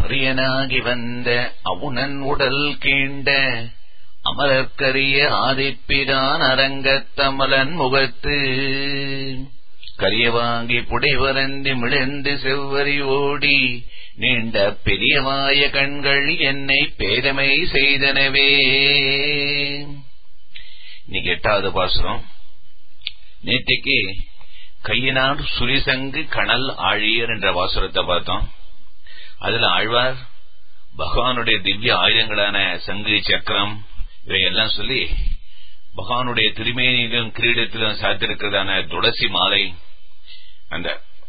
பிரியனாகி வந்த அவுணன் உடல் கீண்ட அமரற்கரிய ஆதிப்பிரான் அரங்கத்தமலன் முகத்து கரியவாங்கி புடைவரந்தி மிளந்து செவ்வரி ஓடி நீண்ட பெரியவாய கண்கள் என்னை பேதமை செய்தனவே இன்னைக்கு எட்டாவது பாசுரம் நேற்றைக்கு கையினார் சுரிசங்கு கணல் ஆழியர் என்ற வாசுரத்தை பார்த்தோம் அதுல ஆழ்வார் பகவானுடைய திவ்ய ஆயுதங்களான சங்கு சக்கரம் இவையெல்லாம் சொல்லி பகவானுடைய திருமேனியிலும் கிரீடத்திலும் சாத்திருக்கிறதான துளசி மாலை அந்த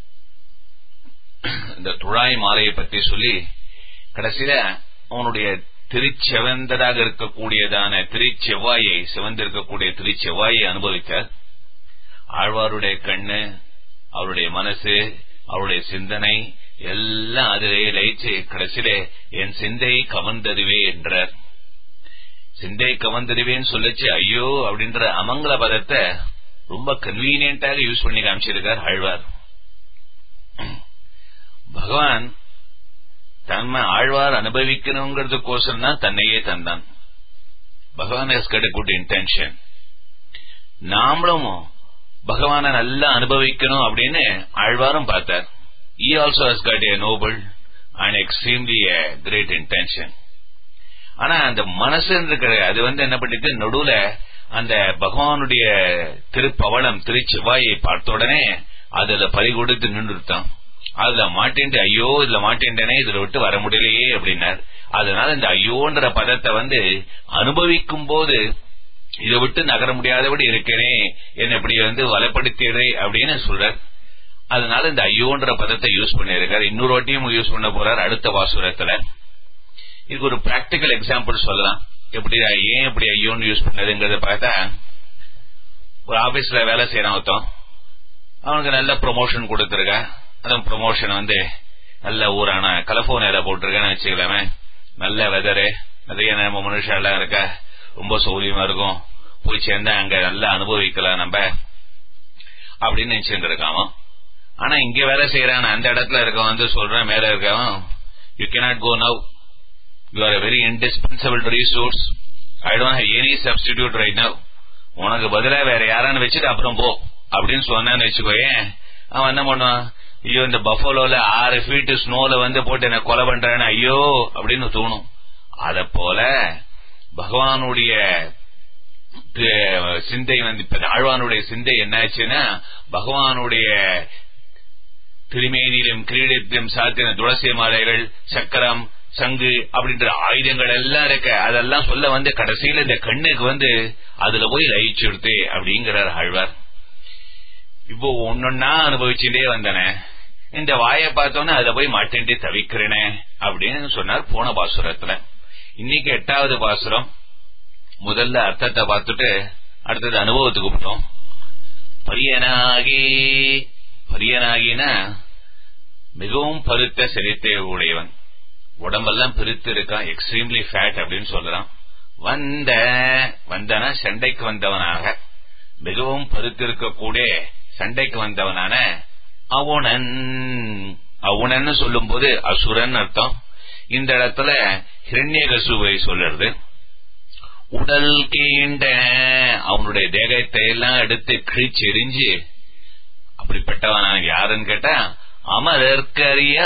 இந்த துழாய் மாலையை பற்றி சொல்லி கடைசியில அவனுடைய திருச்செவந்ததாக இருக்கக்கூடியதான திருச்செவ்வாயை சிவந்திருக்கக்கூடிய திருச்செவ்வாயை அனுபவித்தார் ஆழ்வாருடைய கண்ணு அவருடைய மனசு அவருடைய சிந்தனை எல்லாம் அதிலே லயிச்சு கடைசியிலே என் சிந்தை கவர்ந்ததுவே என்றார் சிந்தை கவர்ந்ததுவேன்னு சொல்லிச்சு ஐயோ அப்படின்ற அமங்கல பதத்தை ரொம்ப கன்வீனியன்டாக யூஸ் பண்ணி காமிச்சிருக்கார் ஆழ்வார் பகவான் தன்மை ஆழ்வார் அனுபவிக்கணுங்கிறதுக்கோசரம் தான் தன்னையே தந்தான் பகவான் ஹஸ் கட் குட் இன்டென்ஷன் நாமளும் பகவான நல்லா அனுபவிக்கணும் அப்படின்னு ஆழ்வாரும் பார்த்தார் he also has got a noble and extremely a great intention ஆனா அந்த மனசு இருக்கிற அது வந்து என்ன பண்ணிட்டு நடுவுல அந்த பகவானுடைய திருப்பவளம் திருச்செவ்வாயை பார்த்த உடனே அதுல பறி கொடுத்து நின்றுட்டான் அதுல மாட்டேன்ட்டு ஐயோ இதுல மாட்டேன்டனே இதுல விட்டு வர முடியலையே அப்படின்னார் அதனால இந்த ஐயோன்ற பதத்தை வந்து அனுபவிக்கும் போது இதை விட்டு நகர முடியாதபடி இருக்கேனே என்ன இப்படி வந்து வலைப்படுத்தியதே அப்படின்னு சொல்றார் அதனால இந்த ஐயோன்ற பதத்தை யூஸ் பண்ணிருக்காரு இன்னொரு வாட்டியும் யூஸ் பண்ண போறார் அடுத்த வாசுரத்துல இதுக்கு ஒரு பிராக்டிக்கல் எக்ஸாம்பிள் சொல்லலாம் எப்படி ஏன் இப்படி ஐயோன்னு யூஸ் பண்ணதுங்கிறத பார்த்தா ஒரு ஆபீஸ்ல வேலை செய்யறான் ஒருத்தன் அவனுக்கு நல்ல ப்ரொமோஷன் கொடுத்துருக்க அந்த ப்ரொமோஷன் வந்து நல்ல ஊரான கலிபோர்னியால போட்டிருக்கேன்னு வச்சுக்கலாமே நல்ல வெதரு நிறைய நம்ம மனுஷன் எல்லாம் இருக்க ரொம்ப சௌரியமா இருக்கும் போய் சேர்ந்தா அங்க நல்லா அனுபவிக்கலாம் நம்ம அப்படின்னு நினைச்சுட்டு இருக்காம ஆனா இங்க வேலை செய்யறான் அந்த இடத்துல இருக்கவன் வந்து சொல்றான் மேல இருக்கவன் you cannot go now you are very indispensable resource I don't have any substitute right now உனக்கு பதிலா வேற யாரான்னு வச்சுட்டு அப்புறம் போ அப்படின்னு சொன்னான்னு வச்சுக்கோயேன் அவன் என்ன பண்ணுவான் ஐயோ இந்த பஃபலோல ஆறு ஃபீட் ஸ்னோல வந்து போட்டு என்ன கொலை பண்றான்னு ஐயோ அப்படின்னு தோணும் அத போல பகவானுடைய சிந்தை வந்து இப்ப ஆழ்வானுடைய சிந்தை என்னாச்சுன்னா பகவானுடைய திருமேனியிலும் கிரீடத்திலும் சாத்தின துளசி மாலைகள் சக்கரம் சங்கு அப்படின்ற ஆயுதங்கள் எல்லாம் இருக்க அதெல்லாம் சொல்ல வந்து கடைசியில இந்த கண்ணுக்கு வந்து அதுல போய் லயிச்சுடுத்து அப்படிங்கிறார் ஆழ்வார் இப்போ ஒன்னொன்னா அனுபவிச்சுட்டே வந்தனே இந்த வாயை பார்த்தோன்னே அதை போய் மாட்டேன்ட்டு தவிக்கிறேனே அப்படின்னு சொன்னார் போன பாசுரத்துல இன்னைக்கு எட்டாவது பாசுரம் முதல்ல அர்த்தத்தை பார்த்துட்டு அடுத்தது அனுபவத்துக்கு விட்டோம் பரியனாகி பரியனாகினா மிகவும் பருத்த செலுத்தை உடையவன் உடம்பெல்லாம் பெருத்து இருக்கான் எக்ஸ்ட்ரீம்லி ஃபேட் அப்படின்னு சொல்றான் வந்த வந்தனா சண்டைக்கு வந்தவனாக மிகவும் பருத்து இருக்கக்கூடிய சண்டைக்கு வந்தவனான அவுணன் அவுணன்னு சொல்லும் போது அசுரன் அர்த்தம் இந்த இடத்துல ஹிரண்யகசுவை சொல்றது உடல் கீண்ட அவனுடைய தேகத்தை எல்லாம் எடுத்து கிழிச்செறிஞ்சு அப்படிப்பட்டவன் யாருன்னு கேட்டா அமரர்க்கரிய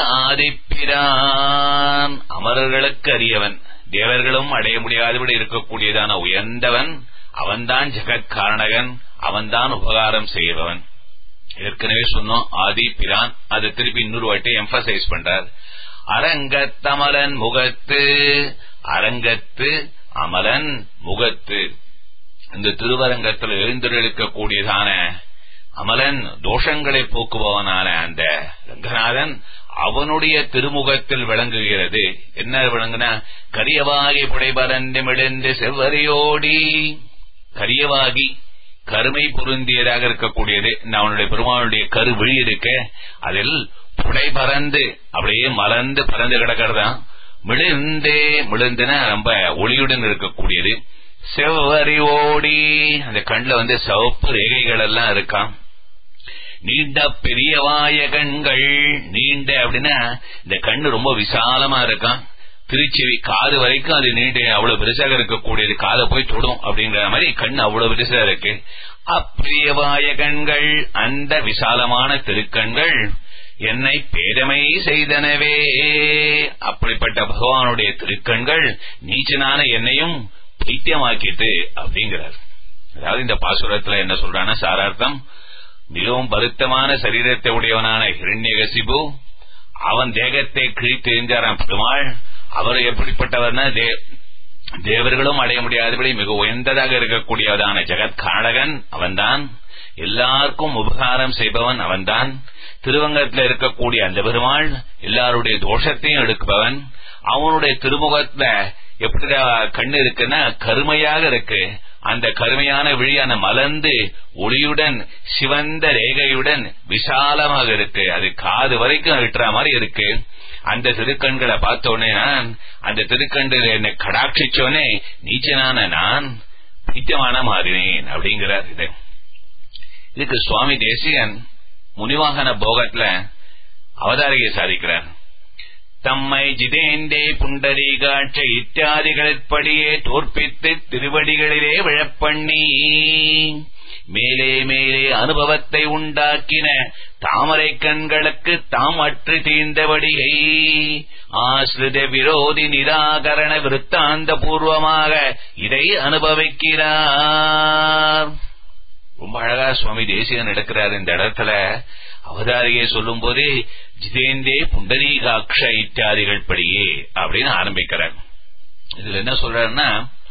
ஆதிப்பிரான் அமரர்களுக்கு அறியவன் தேவர்களும் அடைய முடியாதபடி இருக்கக்கூடியதான உயர்ந்தவன் அவன்தான் ஜெகத் காரணகன் அவன்தான் உபகாரம் செய்பவன் ஏற்கனவே சொன்னோம் ஆதி பிரான் அதை திருப்பி இன்னொரு வாட்டி எம்பசைஸ் பண்றார் அரங்கத்தமலன் முகத்து அரங்கத்து அமலன் முகத்து இந்த திருவரங்கத்தில் எழுந்திருக்கக்கூடியதான அமலன் தோஷங்களை போக்குபவனான அந்த ரங்கநாதன் அவனுடைய திருமுகத்தில் விளங்குகிறது என்ன விளங்குனா கரியவாகி புடைபரந்து மிளந்து செவ்வரியோடி கரியவாகி கருமை பொருந்தியதாக இருக்கக்கூடியது அவனுடைய பெருமானுடைய கரு விழி இருக்க அதில் புடை பறந்து அப்படியே மலர்ந்து பறந்து கிடக்கிறதான் மிளிர்ந்தே மிளிர்ந்துனா ரொம்ப ஒளியுடன் இருக்கக்கூடியது செவ்வரி ஓடி அந்த கண்ணுல வந்து சிவப்பு ரேகைகள் எல்லாம் இருக்கான் நீண்ட பெரியவாய கண்கள் நீண்ட அப்படின்னா இந்த கண்ணு ரொம்ப விசாலமா இருக்கான் திருச்செவி காது வரைக்கும் அது நீண்ட அவ்வளவு பெருசாக இருக்கக்கூடியது காதை போய் தொடும் அப்படிங்கிற மாதிரி கண் அவ்வளவு பெருசா இருக்கு அப்பிரியவாய கண்கள் அந்த விசாலமான திருக்கண்கள் என்னை பேதமை செய்தனவே அப்படிப்பட்ட பகவானுடைய திருக்கண்கள் நீச்சனான என்னையும் பைத்தியமாக்கிட்டு அப்படிங்கிறார் அதாவது இந்த பாசுரத்துல என்ன சொல்றான சாரார்த்தம் மிகவும் வருத்தமான சரீரத்தை உடையவனான ஹிரண்யகசிபு அவன் தேகத்தை கிழித்து எரிஞ்சாராம் பெருமாள் அவர் எப்படிப்பட்டவர்னா தேவர்களும் அடைய முடியாதபடி மிக உயர்ந்ததாக இருக்கக்கூடியவதான ஜெகத் காடகன் அவன்தான் எல்லாருக்கும் உபகாரம் செய்பவன் அவன்தான் திருவங்கத்தில் இருக்கக்கூடிய அந்த பெருமாள் எல்லாருடைய தோஷத்தையும் எடுப்பவன் அவனுடைய திருமுகத்துல எப்படி கண்ணு இருக்குன்னா கருமையாக இருக்கு அந்த கருமையான விழியான மலர்ந்து ஒளியுடன் சிவந்த ரேகையுடன் விசாலமாக இருக்கு அது காது வரைக்கும் விட்டுற மாதிரி இருக்கு அந்த திருக்கண்களை பார்த்தோன்னே நான் அந்த திருக்கண்கள் என்னை கடாட்சிச்சோனே நீச்சனான நான் பித்தமான மாறினேன் அப்படிங்கிறார் இது இதுக்கு சுவாமி தேசிகன் முனிவாகன போகத்துல அவதாரிகை சாதிக்கிறார் தம்மை ஜிதேந்தே புண்டரீகாட்ச இத்தியாதிகளிற்படியே தோற்பித்து திருவடிகளிலே விழப்பண்ணி மேலே மேலே அனுபவத்தை உண்டாக்கின தாமரை கண்களுக்கு தாம் அற்று தீர்ந்தபடியை ஆசிரித விரோதி நிராகரண விருத்தாந்த பூர்வமாக இதை அனுபவிக்கிறார் ரொம்ப அழகா சுவாமி தேசிகன் எடுக்கிறார் இந்த இடத்துல அவதாரியை சொல்லும் போதே ஜிதேந்தே புண்டரீகாட்ச இத்தியாதிகள் படியே அப்படின்னு ஆரம்பிக்கிறார் இதுல என்ன சொல்றாருன்னா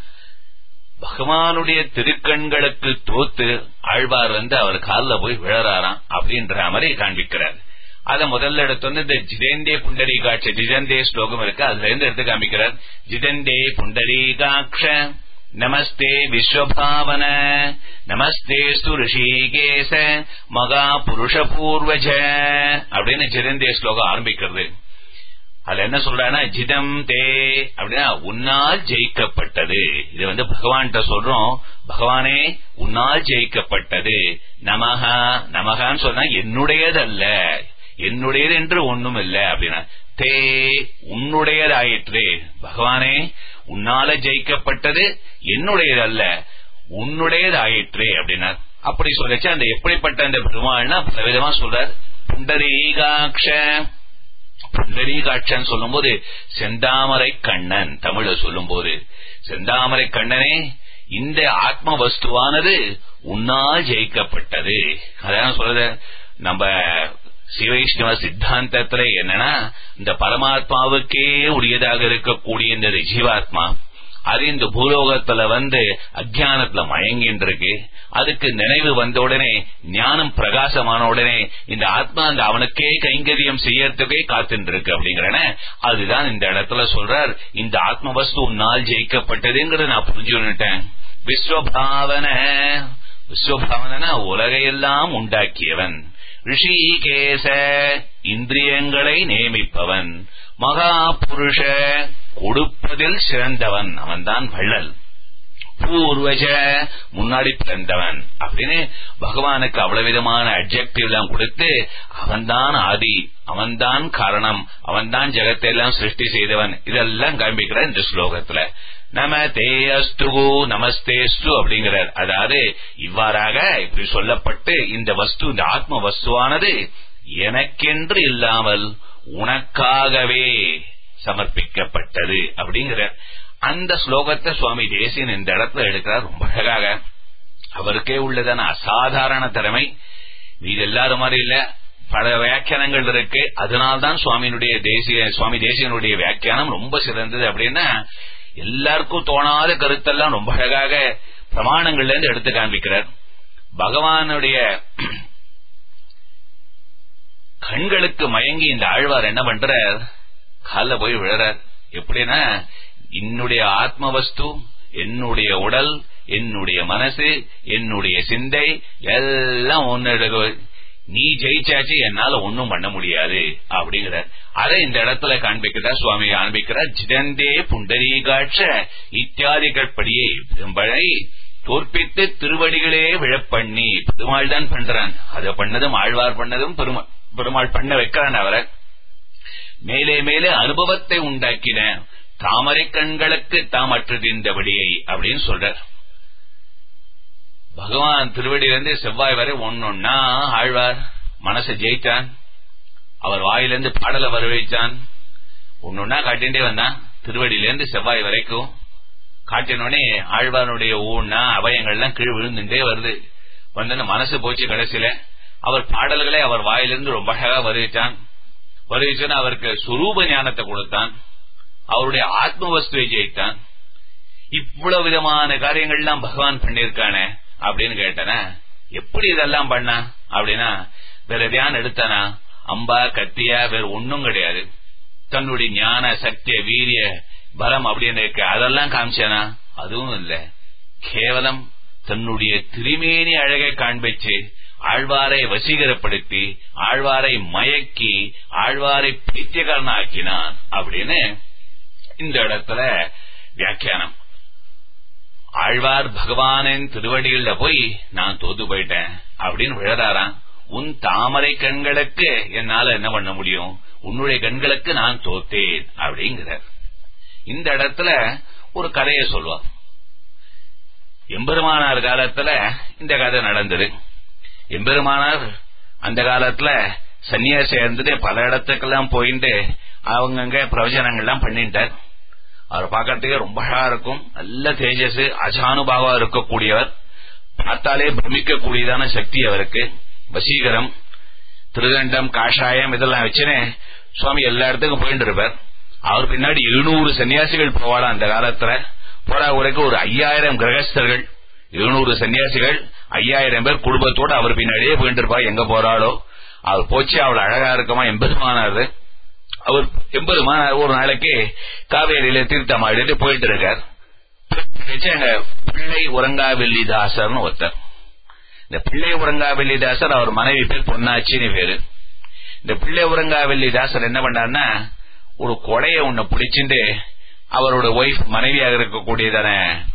பகவானுடைய திருக்கண்களுக்கு தோத்து ஆழ்வார் வந்து அவர் காலில் போய் விழறாராம் அப்படின்ற மாதிரி காண்பிக்கிறார் அத முதல்ல எடுத்து வந்து இந்த ஜிதேந்தே புண்டரீகாட்ச ஜிதந்தே ஸ்லோகம் இருக்கு அதுல இருந்து எடுத்து காமிக்கிறார் ஜிதந்தே புண்டரீகாட்ச நமஸ்தே விஸ்வபாவன நமஸ்தே ரிஷிகேச மகா புருஷ பூர்வஜ அப்படின்னு ஜிதந்தே ஸ்லோகம் ஆரம்பிக்கிறது அதுல என்ன சொல்றானா ஜிதம் தே அப்படின்னா உன்னால் ஜெயிக்கப்பட்டது இது வந்து பகவான்கிட்ட சொல்றோம் பகவானே உன்னால் ஜெயிக்கப்பட்டது நமகா நமகான்னு சொன்னா என்னுடையதல்ல என்னுடையது என்று ஒண்ணும் இல்ல அப்படின்னா தே உன்னுடையதாயிற்று பகவானே உன்னால ஜெயிக்கப்பட்டது என்னுடையதல்ல உன்னுடையதாயிற்று அப்படின்னா அப்படி சொல்லச்சு அந்த எப்படிப்பட்ட அந்த பெருமாள்னா பல விதமா சொல்றார் புண்டரீகாட்ச புண்டரீகாட்சன் சொல்லும் போது செந்தாமரை கண்ணன் தமிழ சொல்லும் போது செந்தாமரை கண்ணனே இந்த ஆத்ம வஸ்துவானது உன்னால் ஜெயிக்கப்பட்டது அதான் சொல்றது நம்ம சிவைஷ்ணவ சித்தாந்தத்துல என்னன்னா இந்த பரமாத்மாவுக்கே உரியதாக இருக்கக்கூடிய இந்த ஜீவாத்மா அது இந்த பூலோகத்துல வந்து அஜானத்துல மயங்கின்னு இருக்கு அதுக்கு நினைவு வந்த உடனே ஞானம் பிரகாசமான உடனே இந்த ஆத்மா அந்த அவனுக்கே கைங்கரியம் செய்யறதுக்கே காத்துட்டு இருக்கு அப்படிங்கிறன அதுதான் இந்த இடத்துல சொல்றார் இந்த ஆத்ம வஸ்து உன்னால் ஜெயிக்கப்பட்டதுங்கிறத நான் புரிஞ்சுட்டேன் விஸ்வபாவன விஸ்வபாவனா உலகையெல்லாம் உண்டாக்கியவன் ரிஷிகேச இந்திரியங்களை நியமிப்பவன் மகா புருஷ கொடுப்பதில் சிறந்தவன் அவன்தான் வள்ளல் பூர்வஜ முன்னாடி பிறந்தவன் அப்படின்னு பகவானுக்கு அவ்வளவு விதமான அப்ஜெக்டிவ் எல்லாம் கொடுத்து அவன்தான் ஆதி அவன்தான் காரணம் அவன்தான் ஜெகத்தை எல்லாம் சிருஷ்டி செய்தவன் இதெல்லாம் காண்பிக்கிற இந்த ஸ்லோகத்துல நம தே அஸ்து நமஸ்தேஸ்து அப்படிங்கிறார் அதாவது இவ்வாறாக இப்படி சொல்லப்பட்டு இந்த வஸ்து இந்த ஆத்ம வஸ்துவானது எனக்கென்று இல்லாமல் உனக்காகவே சமர்ப்பிக்கப்பட்டது அப்படிங்கிற அந்த ஸ்லோகத்தை சுவாமி தேசியன் இந்த இடத்துல எடுக்கிறார் ரொம்ப அழகாக அவருக்கே உள்ளதான அசாதாரண திறமை இது எல்லாரும் மாதிரி இல்ல பல வியாக்கியானங்கள் இருக்கு அதனால்தான் சுவாமியினுடைய தேசிய சுவாமி தேசியனுடைய வியாக்கியானம் ரொம்ப சிறந்தது அப்படின்னா எல்லாருக்கும் தோணாத கருத்தெல்லாம் ரொம்ப அழகாக பிரமாணங்கள்ல இருந்து எடுத்து காண்பிக்கிறார் பகவானுடைய கண்களுக்கு மயங்கி இந்த ஆழ்வார் என்ன பண்றார் கால போய் விழறார் எப்படின்னா என்னுடைய ஆத்ம வஸ்து என்னுடைய உடல் என்னுடைய மனசு என்னுடைய சிந்தை எல்லாம் ஒன்னு நீ ஜெயிச்சாச்சு என்னால ஒன்னும் பண்ண முடியாது அப்படிங்கிற அதை இந்த இடத்துல காண்பிக்கிறார் சுவாமி காண்பிக்கிறார் ஜிதந்தே புண்டரீகாட்ச இத்தியாதிகள் படியே பெரும்பழை தோற்பித்து திருவடிகளே விழப்பண்ணி பெருமாள் தான் பண்றான் அதை பண்ணதும் ஆழ்வார் பண்ணதும் பெருமா பெருமாள் பண்ண வைக்கிறான் அவரை மேலே மேலே அனுபவத்தை உண்டாக்கின தாமரை கண்களுக்கு தாம் அற்றுகின்றபடியை அப்படின்னு சொல்றார் பகவான் திருவடியிலிருந்து செவ்வாய் வரை ஒன்னொன்னா ஆழ்வார் மனசை ஜெயித்தான் அவர் வாயிலிருந்து பாடலை வர வைத்தான் ஒன்னொன்னா காட்டிண்டே வந்தான் திருவடியிலிருந்து செவ்வாய் வரைக்கும் காட்டினோடனே ஆழ்வாருடைய ஊன்னா அபயங்கள்லாம் கீழ் விழுந்துட்டே வருது வந்து மனசு போச்சு கடைசியில அவர் பாடல்களை அவர் வாயிலிருந்து ரொம்ப அழகா வருவிச்சான் வருவிச்சுன்னு அவருக்கு சுரூப ஞானத்தை கொடுத்தான் அவருடைய ஆத்ம வஸ்துவை ஜெயித்தான் இவ்வளவு விதமான காரியங்கள்லாம் பகவான் பண்ணிருக்கானே அப்படின்னு கேட்டன எப்படி இதெல்லாம் பண்ணா அப்படின்னா வேற எதையான எடுத்தானா அம்பா கத்தியா வேற ஒன்னும் கிடையாது தன்னுடைய ஞான சக்திய வீரிய பலம் அப்படின்னு இருக்கு அதெல்லாம் காமிச்சானா அதுவும் இல்ல கேவலம் தன்னுடைய திருமேனி அழகை காண்பிச்சு ஆழ்வாரை வசீகரப்படுத்தி ஆழ்வாரை மயக்கி ஆழ்வாரை பைத்தியக்காரன் ஆக்கினான் அப்படின்னு இந்த இடத்துல வியாக்கியானம் ஆழ்வார் பகவானின் திருவடிகள்ல போய் நான் தோத்து போயிட்டேன் அப்படின்னு விழறாராம் உன் தாமரை கண்களுக்கு என்னால என்ன பண்ண முடியும் உன்னுடைய கண்களுக்கு நான் தோத்தேன் அப்படிங்கிறார் இந்த இடத்துல ஒரு கதையை சொல்லுவார் எம்பெருமானார் காலத்துல இந்த கதை நடந்தது எம்பெருமானார் அந்த காலத்துல சன்னியாசி இருந்துட்டு பல இடத்துக்கெல்லாம் போயிட்டு அவங்கங்க பிரவச்சனங்கள்லாம் பண்ணிட்டார் அவர் பார்க்கறதுக்கே ரொம்ப அழகா இருக்கும் நல்ல தேஜஸ் அஜானுபாவா இருக்கக்கூடியவர் பார்த்தாலே பிரமிக்கக்கூடியதான சக்தி அவருக்கு வசீகரம் திருதண்டம் காஷாயம் இதெல்லாம் வச்சுன்னு சுவாமி எல்லா இடத்துக்கும் போயிட்டு இருப்பார் அவர் பின்னாடி எழுநூறு சன்னியாசிகள் போவாளாம் அந்த காலத்துல போறா உரைக்கு ஒரு ஐயாயிரம் கிரகஸ்தர்கள் எழுநூறு சன்னியாசிகள் ஐயாயிரம் பேர் குடும்பத்தோட அவர் பின்னாடியே போயிட்டு இருப்பா எங்க போறாளோ அவர் போச்சு அவள் அழகா இருக்குமா எம்பெருமானாரு அவர் எம்பெருமானார் ஒரு நாளைக்கு காவேரியில தீர்த்தம் ஆடிட்டு போயிட்டு இருக்கார் எங்க பிள்ளை உறங்காவெல்லிதாசர்னு ஒருத்தர் இந்த பிள்ளை உறங்காவெல்லிதாசர் அவர் மனைவி பேர் பொன்னாச்சின்னு பேரு இந்த பிள்ளை உறங்காவெல்லிதாசர் என்ன பண்ணாருன்னா ஒரு கொடைய ஒண்ணு பிடிச்சிட்டு அவரோட ஒய்ஃப் மனைவியாக இருக்கக்கூடியதான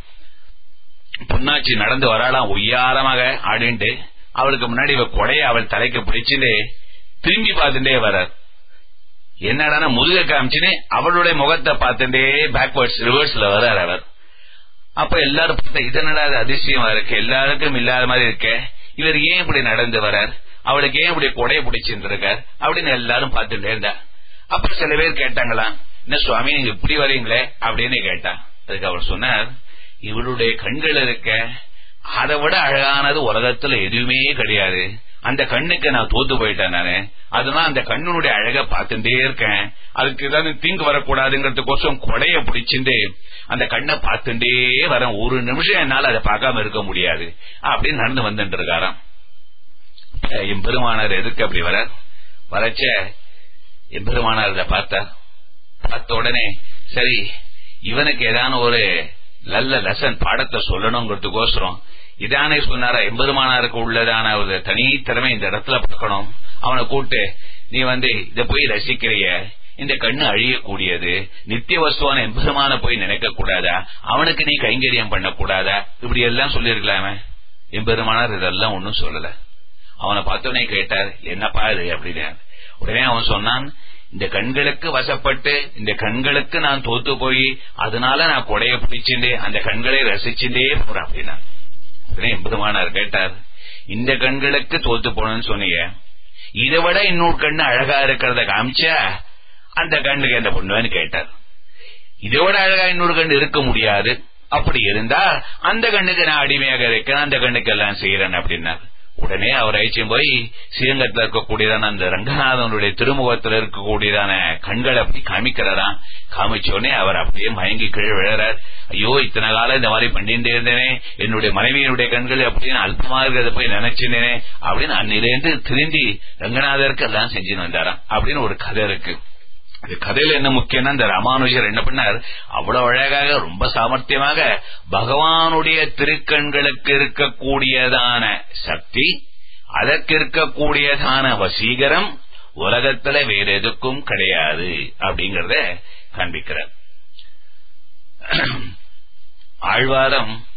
பொன்னாச்சி நடந்து வராளாம் ஒய்யாரமாக ஆடிண்டு அவளுக்கு முன்னாடி இவ கொடைய அவள் தலைக்கு பிடிச்சுட்டு திரும்பி பார்த்துட்டே வர்றார் என்னடானா முதுக காமிச்சுன்னு அவளுடைய முகத்தை பார்த்துட்டே பேக்வர்ட்ஸ் ரிவர்ஸ்ல வர்றார் அவர் அப்ப எல்லாரும் பார்த்தா இதனடா அது அதிசயமா இருக்கு எல்லாருக்கும் இல்லாத மாதிரி இருக்க இவர் ஏன் இப்படி நடந்து வரார் அவளுக்கு ஏன் இப்படி கொடைய பிடிச்சிட்டு இருக்கார் அப்படின்னு எல்லாரும் பார்த்துட்டே இருந்தா அப்ப சில பேர் கேட்டாங்களாம் என்ன சுவாமி நீங்க இப்படி வரீங்களே அப்படின்னு கேட்டா அதுக்கு அவர் சொன்னார் இவளுடைய கண்கள் இருக்க அதை விட அழகானது உலகத்துல எதுவுமே கிடையாது அந்த கண்ணுக்கு நான் தோத்து போயிட்டேன் நானு அதனால அந்த கண்ணுடைய அழக பார்த்துட்டே இருக்கேன் அதுக்கு ஏதாவது தீங்கு வரக்கூடாதுங்கிறதுக்கோசம் கொடைய பிடிச்சிட்டு அந்த கண்ணை பார்த்துட்டே வரேன் ஒரு நிமிஷம் என்னால அதை பார்க்காம இருக்க முடியாது அப்படின்னு நடந்து வந்துட்டு இருக்காராம் என் பெருமானார் எதுக்கு அப்படி வர வரச்ச என் பெருமானார் இதை பார்த்தார் பார்த்த உடனே சரி இவனுக்கு ஏதான ஒரு நல்ல லெசன் பாடத்தை சொல்லணுங்கிறதுக்கோசரம் இதானே சொன்னாரா எம்பெருமானாருக்கு உள்ளதான ஒரு தனித்திறமை இந்த இடத்துல பார்க்கணும் அவனை கூட்டு நீ வந்து இத போய் ரசிக்கிறிய இந்த கண்ணு அழியக்கூடியது நித்திய வஸ்துவான எம்பெருமான போய் நினைக்க கூடாதா அவனுக்கு நீ கைங்கரியம் பண்ண கூடாதா இப்படி எல்லாம் சொல்லிருக்கலாமே எம்பெருமானார் இதெல்லாம் ஒன்னும் சொல்லல அவனை பார்த்தோன்னே கேட்டார் என்னப்பா இது அப்படின்னு உடனே அவன் சொன்னான் இந்த கண்களுக்கு வசப்பட்டு இந்த கண்களுக்கு நான் தோத்து போய் அதனால நான் கொடைய பிடிச்சுட்டே அந்த கண்களை ரசிச்சுட்டே போறேன் அப்படின்னா உடனே எம்பெருமானார் கேட்டார் இந்த கண்களுக்கு தோத்து போனேன்னு சொன்னீங்க இதை விட இன்னொரு கண்ணு அழகா இருக்கிறத காமிச்சா அந்த கண்ணுக்கு என்ன பண்ணுவேன்னு கேட்டார் இதை விட அழகா இன்னொரு கண்ணு இருக்க முடியாது அப்படி இருந்தா அந்த கண்ணுக்கு நான் அடிமையாக இருக்கேன் அந்த கண்ணுக்கு எல்லாம் செய்யறேன் அப்படின்னார் உடனே அவர் அழிச்சும் போய் ஸ்ரீரங்கத்தில் இருக்கக்கூடியதான அந்த ரங்கநாதனுடைய திருமுகத்தில் இருக்கக்கூடியதான கண்களை அப்படி காமிக்கிறாராம் காமிச்சோடனே அவர் அப்படியே மயங்கி கீழே விழறார் ஐயோ இத்தனை காலம் இந்த மாதிரி பண்ணிட்டே இருந்தேனே என்னுடைய மனைவியினுடைய கண்கள் அப்படின்னு அல்பமா இருக்கிறத போய் நினைச்சினேனே அப்படின்னு அன்னிலேருந்து திரும்பி ரங்கநாதருக்கு எல்லாம் செஞ்சுன்னு வந்தாராம் அப்படின்னு ஒரு கதை இருக்கு இந்த கதையில என்ன முக்கியம்னா இந்த ராமானுஜர் என்ன பண்ணார் அவ்வளவு அழகாக ரொம்ப சாமர்த்தியமாக பகவானுடைய திருக்கண்களுக்கு இருக்கக்கூடியதான சக்தி அதற்கு இருக்கக்கூடியதான வசீகரம் உலகத்துல வேற எதுக்கும் கிடையாது அப்படிங்கறத காண்பிக்கிறார் ஆழ்வாரம்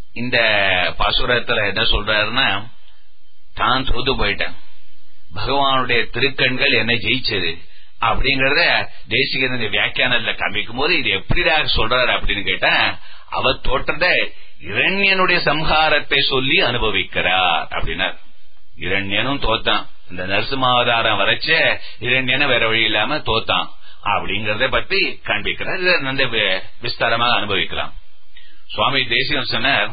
இந்த பாசுரத்துல என்ன சொல்றாருன்னா தான் தோத்து போயிட்டேன் பகவானுடைய திருக்கண்கள் என்ன ஜெயிச்சது அப்படிங்கறத தேசிகன் இந்த வியாக்கியானத்துல காமிக்கும் போது இது எப்படிடா சொல்றாரு அப்படின்னு கேட்டா அவர் தோற்றத இரண்யனுடைய சம்ஹாரத்தை சொல்லி அனுபவிக்கிறார் அப்படின்னார் இரண்யனும் தோத்தான் இந்த நரசிம்மாவதாரம் வரைச்ச இரண்யனை வேற வழி இல்லாம தோத்தான் அப்படிங்கறத பத்தி காண்பிக்கிறார் இதை வந்து விஸ்தாரமாக அனுபவிக்கலாம் சுவாமி தேசியம் சொன்னார்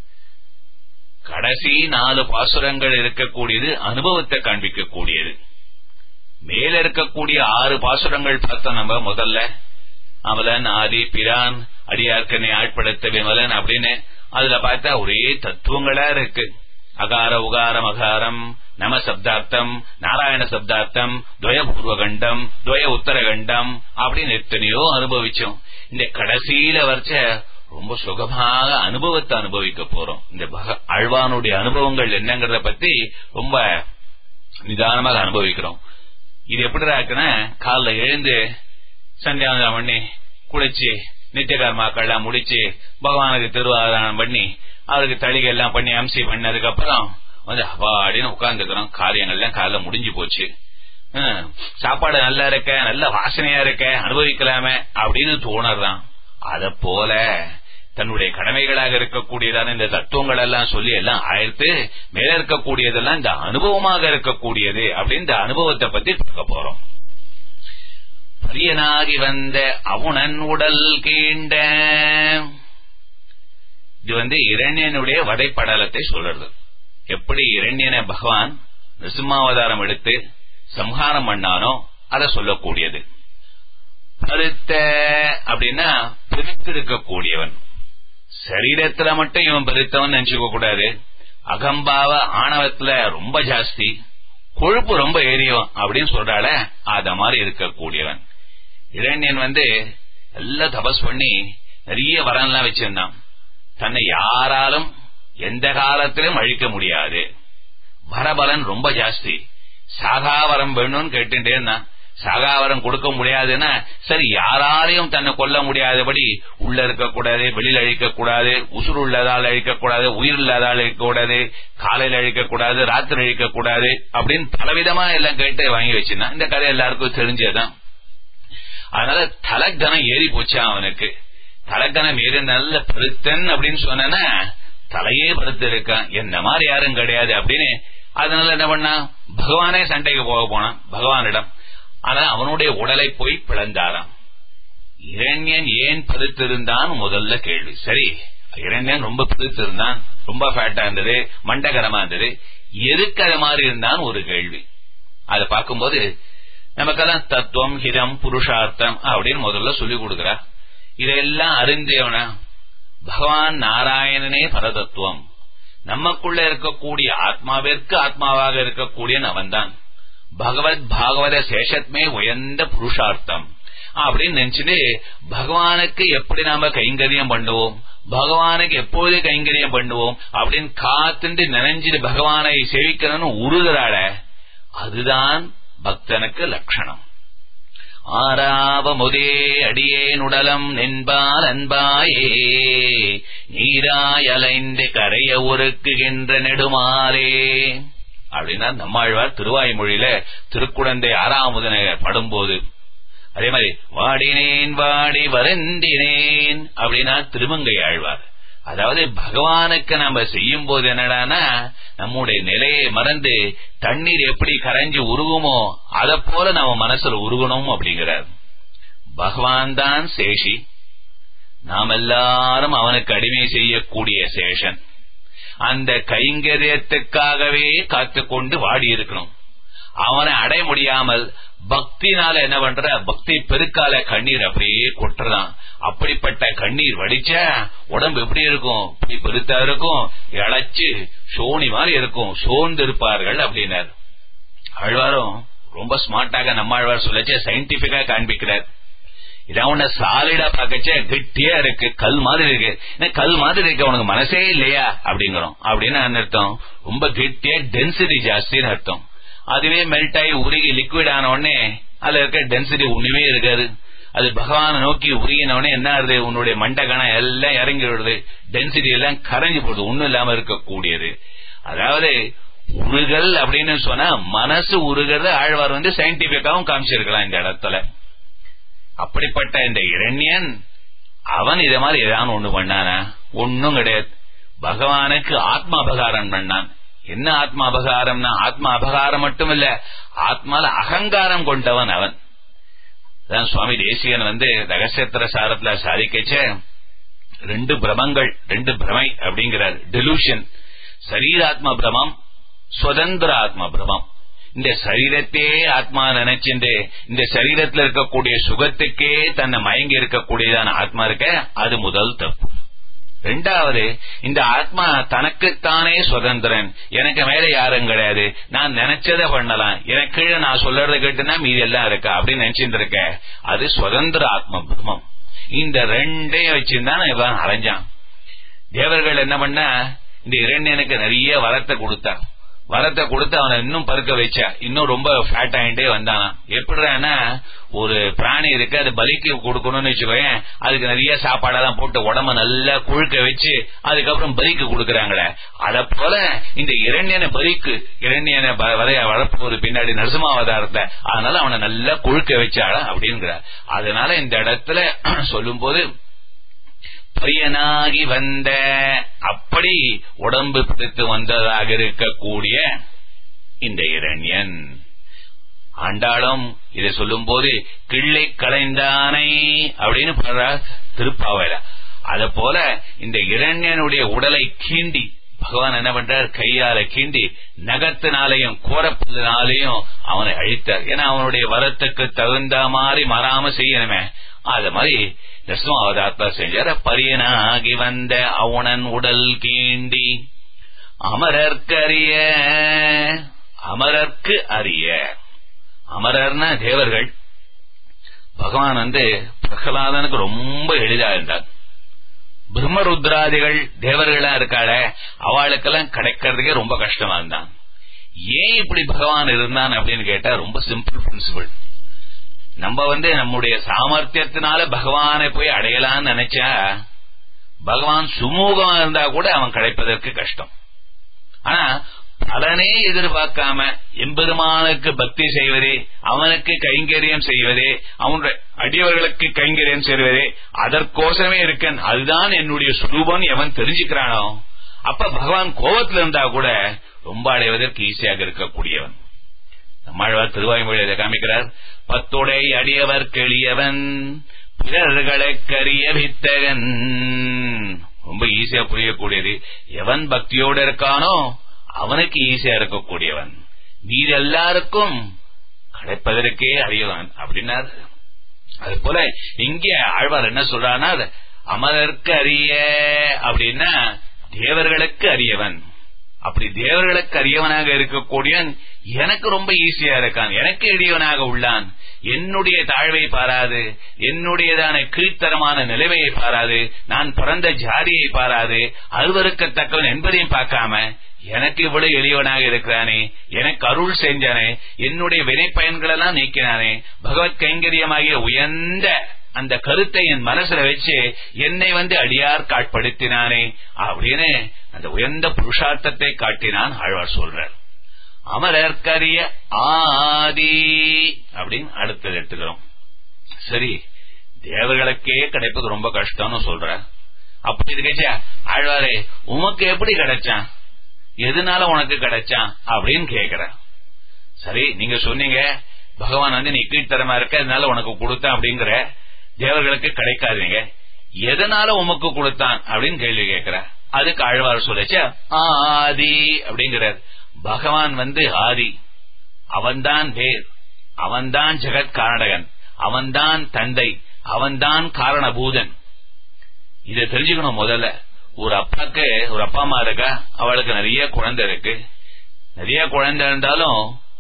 கடைசி நாலு பாசுரங்கள் இருக்கக்கூடியது அனுபவத்தை காண்பிக்கக்கூடியது மேல இருக்கக்கூடிய ஆறு பாசுரங்கள் பார்த்தோம் நம்ம முதல்ல அமலன் ஆதி பிரான் அடியார்க்கனை ஆட்படுத்த விமலன் அப்படின்னு அதுல பார்த்தா ஒரே தத்துவங்களா இருக்கு அகார உகாரம் அகாரம் நம சப்தார்த்தம் நாராயண சப்தார்த்தம் துவய பூர்வகண்டம் துவய உத்தரகண்டம் அப்படின்னு எத்தனையோ அனுபவிச்சோம் இந்த கடைசியில வரைச்ச ரொம்ப சுகமாக அனுபவத்தை அனுபவிக்க போறோம் இந்த அழ்வானுடைய அனுபவங்கள் என்னங்கறத பத்தி ரொம்ப நிதானமாக அனுபவிக்கிறோம் இது எப்படிடா இருக்குன்னா காலில் எழுந்து சந்தியாவந்தனம் பண்ணி குளிச்சு நித்தியகர்மாக்கள்லாம் முடிச்சு பகவானுக்கு திருவாதாரம் பண்ணி அவருக்கு தளிகை எல்லாம் பண்ணி அம்சி பண்ணதுக்கு அப்புறம் வந்து அப்பாடின்னு உட்கார்ந்துக்கிறோம் காரியங்கள்லாம் காலைல முடிஞ்சு போச்சு சாப்பாடு நல்லா இருக்க நல்ல வாசனையா இருக்க அனுபவிக்கலாமே அப்படின்னு தோணறதான் அத போல தன்னுடைய கடமைகளாக இருக்கக்கூடியதான இந்த தத்துவங்கள் எல்லாம் சொல்லி எல்லாம் ஆயிரத்து மேல இருக்கக்கூடியதெல்லாம் இந்த அனுபவமாக இருக்கக்கூடியது அப்படின்னு இந்த அனுபவத்தை பத்தி பார்க்க போறோம் பரியனாகி வந்த அவுணன் உடல் கீண்ட இது வந்து இரண்யனுடைய வதைப்படலத்தை சொல்றது எப்படி இரண்யனை பகவான் நிருசிம்மாவதாரம் எடுத்து சம்ஹாரம் பண்ணானோ அதை சொல்லக்கூடியது பருத்த அப்படின்னா பிரித்திருக்கக்கூடியவன் சரீரத்துல மட்டும் இவன் பெருத்தவன் நினைச்சுக்க கூடாது அகம்பாவ ஆணவத்துல ரொம்ப ஜாஸ்தி கொழுப்பு ரொம்ப ஏறியவன் அப்படின்னு சொல்றால அத மாதிரி இருக்கக்கூடியவன் இரண்யன் வந்து எல்லாம் தபஸ் பண்ணி நிறைய வரன்லாம் வச்சிருந்தான் தன்னை யாராலும் எந்த காலத்திலும் அழிக்க முடியாது வரபலன் ரொம்ப ஜாஸ்தி சாகாவரம் வேணும்னு கேட்டுட்டே இருந்தான் சாகாவரம் கொடுக்க முடியாதுன்னா சரி யாராலையும் தன்னை கொல்ல முடியாதபடி உள்ள இருக்கக்கூடாது வெளியில அழிக்கக்கூடாது உசுறு உள்ளதால் அழிக்கக்கூடாது உயிர் இல்லாதால் அழிக்கக்கூடாது காலையில அழிக்கக்கூடாது ராத்திரி அழிக்கக்கூடாது அப்படின்னு பலவிதமா எல்லாம் கேட்டு வாங்கி வச்சிருந்தான் இந்த கதை எல்லாருக்கும் தெரிஞ்சதுதான் அதனால தலக்கணம் ஏறி போச்சான் அவனுக்கு தலக்கணம் ஏறி நல்ல பருத்தன் அப்படின்னு சொன்னா தலையே பருத்து இருக்கான் என்ன மாதிரி யாரும் கிடையாது அப்படின்னு அதனால என்ன பண்ணா பகவானே சண்டைக்கு போக போனான் பகவானிடம் ஆனா அவனுடைய உடலை போய் பிளந்தாராம் இரண்யன் ஏன் பருத்திருந்தான் முதல்ல கேள்வி சரி இரண்யன் ரொம்ப பருத்திருந்தான் ரொம்ப ஃபேட்டா இருந்தது மண்டகரமா இருந்தது எதுக்கு அது மாதிரி இருந்தான் ஒரு கேள்வி அதை பார்க்கும்போது நமக்கெல்லாம் தத்துவம் ஹிதம் புருஷார்த்தம் அப்படின்னு முதல்ல சொல்லி கொடுக்கிறா இதெல்லாம் அறிந்தவனா பகவான் நாராயணனே பரதத்துவம் நமக்குள்ள இருக்கக்கூடிய ஆத்மாவிற்கு ஆத்மாவாக இருக்கக்கூடிய அவன்தான் பகவத் பாகவத சேஷத்மே உயர்ந்த புருஷார்த்தம் அப்படின்னு நினைச்சுட்டு பகவானுக்கு எப்படி நாம கைங்கரியம் பண்ணுவோம் பகவானுக்கு எப்போது கைங்கரியம் பண்ணுவோம் அப்படின்னு காத்துட்டு நினைஞ்சிட்டு பகவானை சேவிக்கணும்னு உருகிறாட அதுதான் பக்தனுக்கு லட்சணம் ஆறாவமுதே அடியேனுடலம் நின்பால் அன்பாயே நீராயலைந்து கரைய உருக்குகின்ற நெடுமாறே அப்படின்னா நம்மாழ்வார் திருவாய்மொழியில திருக்குழந்தை ஆறாமுதன படும்போது அதே மாதிரி வாடினேன் வாடி வருந்தினேன் அப்படின்னா திருமங்கை ஆழ்வார் அதாவது பகவானுக்கு நம்ம செய்யும் போது என்னடானா நம்முடைய நிலையை மறந்து தண்ணீர் எப்படி கரைஞ்சு உருகுமோ அதை போல நம்ம மனசுல உருகணும் அப்படிங்கிறார் பகவான் தான் சேஷி நாம் எல்லாரும் அவனுக்கு அடிமை செய்யக்கூடிய சேஷன் அந்த கைங்கரியத்துக்காகவே காத்துக்கொண்டு வாடி இருக்கணும் அவனை அடைய முடியாமல் பக்தினால என்ன பண்ற பக்தி பெருக்கால கண்ணீர் அப்படியே கொட்டுறதான் அப்படிப்பட்ட கண்ணீர் வடிச்ச உடம்பு எப்படி இருக்கும் இப்படி பெருத்தா இருக்கும் இழைச்சு சோனி மாதிரி இருக்கும் சோர்ந்து இருப்பார்கள் அப்படின்னார் ஆழ்வாரும் ரொம்ப ஸ்மார்ட்டாக நம்ம ஆழ்வார் சொல்லச்சே சயின்டிபிக்கா காண்பிக்கிறார் இதான் உன்ன சாலிடா பாக்கச்சே கெட்டியா இருக்கு கல் மாதிரி இருக்கு கல் மாதிரி இருக்கு உனக்கு மனசே இல்லையா அப்படிங்கிறோம் அப்படின்னு அர்த்தம் ரொம்ப கெட்டியா டென்சிட்டி ஜாஸ்தின்னு அர்த்தம் அதுவே மெல்ட் ஆகி உருகி லிக்விட் ஆன உடனே அதுல இருக்க டென்சிட்டி ஒண்ணுமே இருக்காது அது பகவானை நோக்கி உருகினவனே என்ன ஆகுது உன்னுடைய மண்டகணம் எல்லாம் இறங்கி விடுது டென்சிட்டி எல்லாம் கரைஞ்சு போடுது ஒண்ணும் இல்லாம இருக்கக்கூடியது அதாவது உருகல் அப்படின்னு சொன்னா மனசு உருகிறது ஆழ்வார் வந்து சயின்டிபிக்காவும் காமிச்சிருக்கலாம் இந்த இடத்துல அப்படிப்பட்ட இந்த இரண்யன் அவன் இத மாதிரி ஏதாவது ஒண்ணு பண்ணானா ஒன்னும் கிடையாது பகவானுக்கு ஆத்மா அபகாரம் பண்ணான் என்ன ஆத்மா அபகாரம்னா ஆத்மா அபகாரம் மட்டும் இல்ல ஆத்மால அகங்காரம் கொண்டவன் அவன் அதான் சுவாமி தேசிகன் வந்து ரகசியத்திர சாரத்துல சாதிக்கச்ச ரெண்டு பிரமங்கள் ரெண்டு பிரமை அப்படிங்கிறார் டெலூஷன் சரீராத்ம பிரமம் சுதந்திர ஆத்ம பிரமம் இந்த சரீரத்தையே ஆத்மா நினைச்சுட்டு இந்த சரீரத்தில் இருக்கக்கூடிய சுகத்துக்கே தன்னை மயங்கி இருக்கக்கூடியதான ஆத்மா இருக்க அது முதல் தப்பு ரெண்டாவது இந்த ஆத்மா தனக்குத்தானே சுதந்திரன் எனக்கு மேல யாரும் கிடையாது நான் நினைச்சதை பண்ணலாம் எனக்கு கீழே நான் சொல்றதை கேட்டுனா மீதி எல்லாம் இருக்கா அப்படின்னு நினைச்சிட்டு இருக்க அது சுதந்திர ஆத்ம பிரம்மம் இந்த ரெண்டையும் வச்சிருந்தான் இவன் அலைஞ்சான் தேவர்கள் என்ன பண்ண இந்த இரண்டனுக்கு நிறைய வரத்தை கொடுத்தா வரத்தை கொடுத்து அவனை இன்னும் பருக்க வச்சா இன்னும் ரொம்ப ஃபேட் ஆகிட்டே வந்தானா எப்படின்னா ஒரு பிராணி இருக்கு அது பலிக்கு கொடுக்கணும்னு வச்சுக்கோயேன் அதுக்கு நிறைய சாப்பாடெல்லாம் போட்டு உடம்ப நல்லா குழுக்க வச்சு அதுக்கப்புறம் பலிக்கு கொடுக்கறாங்களே அத போல இந்த இரண்யனை பலிக்கு இரண்யனை வரைய வளர்ப்போது பின்னாடி நரசிம்மாவதாரத்தை அதனால அவனை நல்லா குழுக்க வச்சாளா அப்படிங்கிற அதனால இந்த இடத்துல சொல்லும் போது பையனாகி வந்த அப்படி உடம்பு பிடித்து வந்ததாக இருக்கக்கூடிய இந்த இரண்யன் ஆண்டாளும் இதை சொல்லும் போது கிள்ளை கலைந்தானை அப்படின்னு பாடுறா திருப்பாவையில அத போல இந்த இரண்யனுடைய உடலை கீண்டி பகவான் என்ன பண்றார் கையால கீண்டி நகத்தினாலையும் கோரப்பதினாலையும் அவனை அழித்தார் ஏன்னா அவனுடைய வரத்துக்கு தகுந்த மாதிரி மாறாம செய்யணுமே அது மாதிரி நரசிம்ம அவதாரத்தை செஞ்சார பரியனாகி வந்த அவனன் உடல் கீண்டி அமரர்க்கரிய அமரர்க்கு அறிய அமரர்னா தேவர்கள் பகவான் வந்து பிரகலாதனுக்கு ரொம்ப எளிதா இருந்தார் பிரம்மருத்ராதிகள் தேவர்களா இருக்காள அவளுக்கெல்லாம் கிடைக்கிறதுக்கே ரொம்ப கஷ்டமா இருந்தான் ஏன் இப்படி பகவான் இருந்தான் அப்படின்னு கேட்டா ரொம்ப சிம்பிள் பிரின்சிபிள் நம்ம வந்து நம்முடைய சாமர்த்தியத்தினால பகவானை போய் அடையலாம்னு நினைச்சா பகவான் சுமூகமா இருந்தா கூட அவன் கிடைப்பதற்கு கஷ்டம் ஆனா பலனே எதிர்பார்க்காம எம்பெருமானுக்கு பக்தி செய்வதே அவனுக்கு கைங்கரியம் செய்வதே அவனுடைய அடியவர்களுக்கு கைங்கரியம் செய்வதே அதற்கோசமே இருக்கன் அதுதான் என்னுடைய சுரூபம் எவன் தெரிஞ்சுக்கிறானோ அப்ப பகவான் கோபத்தில் இருந்தா கூட ரொம்ப அடைவதற்கு ஈஸியாக இருக்கக்கூடியவன் நம்மாழ்வார் திருவாய்மொழியை காமிக்கிறார் பத்துடை அடியவர் கெளியவன் பிறர்களுக்கரிய வித்தகன் ரொம்ப ஈஸியா புரியக்கூடியது எவன் பக்தியோடு இருக்கானோ அவனுக்கு ஈஸியா இருக்கக்கூடியவன் மீது எல்லாருக்கும் கிடைப்பதற்கே அறியவன் அப்படின்னார் அது போல இங்கே ஆழ்வார் என்ன சொல்றானா அமரருக்கு அறிய அப்படின்னா தேவர்களுக்கு அறியவன் அப்படி தேவர்களுக்கு அறியவனாக இருக்கக்கூடிய எனக்கு ரொம்ப ஈஸியா இருக்கான் எனக்கு எளியவனாக உள்ளான் என்னுடைய தாழ்வை பாராது என்னுடையதான கீழ்த்தரமான நிலைமையை பாராது நான் பிறந்த ஜாதியை பாராது அருவருக்கத்தக்கவன் என்பதையும் பார்க்காம எனக்கு இவ்வளவு எளியவனாக இருக்கிறானே எனக்கு அருள் செஞ்சானே என்னுடைய வினை பயன்களெல்லாம் நீக்கினானே பகவத் கைங்கரியமாகிய உயர்ந்த அந்த கருத்தை என் மனசுல வச்சு என்னை வந்து அடியார் காட்படுத்தினானே அப்படின்னு அந்த உயர்ந்த புருஷார்த்தத்தை காட்டினான் ஆழ்வார் சொல்றார் அமரர்கரிய ஆதி அப்படின்னு அடுத்தது எடுத்துக்கிறோம் சரி தேவர்களுக்கே கிடைப்பது ரொம்ப கஷ்டம்னு சொல்ற அப்படி இருக்கச்சா ஆழ்வாரே உமக்கு எப்படி கிடைச்சான் எதனால உனக்கு கிடைச்சான் அப்படின்னு கேக்குற சரி நீங்க சொன்னீங்க பகவான் வந்து நீ கீழ்த்தரமா இருக்க அதனால உனக்கு கொடுத்தான் அப்படிங்கிற தேவர்களுக்கு கிடைக்காதீங்க எதனால உமக்கு கொடுத்தான் அப்படின்னு கேள்வி கேட்கிற அதுக்கு ஆழ்வார் சொல்லிச்ச ஆதி அப்படிங்கிறார் பகவான் வந்து ஆதி அவன்தான் வேர் அவன்தான் ஜெகத் காரணகன் அவன்தான் தந்தை அவன்தான் காரணபூதன் இதை தெரிஞ்சுக்கணும் முதல்ல ஒரு அப்பாக்கு ஒரு அப்பா அம்மா இருக்கா அவளுக்கு நிறைய குழந்தை இருக்கு நிறைய குழந்தை இருந்தாலும்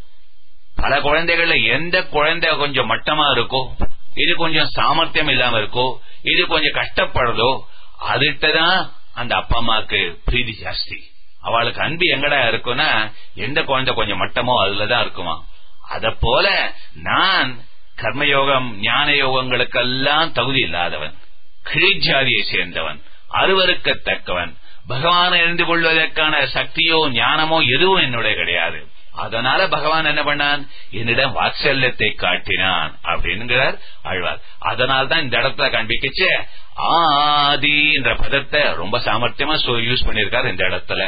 பல குழந்தைகள்ல எந்த குழந்தை கொஞ்சம் மட்டமா இருக்கோ இது கொஞ்சம் சாமர்த்தியம் இல்லாம இருக்கோ இது கொஞ்சம் கஷ்டப்படுறதோ அதுகிட்டதான் அந்த அப்பா அம்மாக்கு பிரீதி ஜாஸ்தி அவளுக்கு அன்பு எங்கடா இருக்கும்னா எந்த குழந்தை கொஞ்சம் மட்டமோ அதுலதான் இருக்குமா அத போல நான் கர்மயோகம் ஞான யோகங்களுக்கெல்லாம் தகுதி இல்லாதவன் கிழிஜாதியை சேர்ந்தவன் அருவருக்கத்தக்கவன் பகவானை அறிந்து கொள்வதற்கான சக்தியோ ஞானமோ எதுவும் என்னுடைய கிடையாது அதனால பகவான் என்ன பண்ணான் என்னிடம் வாத்சல்யத்தை காட்டினான் அப்படின்னுங்கிறார் ஆழ்வார் அதனால தான் இந்த இடத்துல காண்பிக்கச்சு ஆதி என்ற பதத்தை ரொம்ப சாமர்த்தியமா யூஸ் பண்ணிருக்காரு இந்த இடத்துல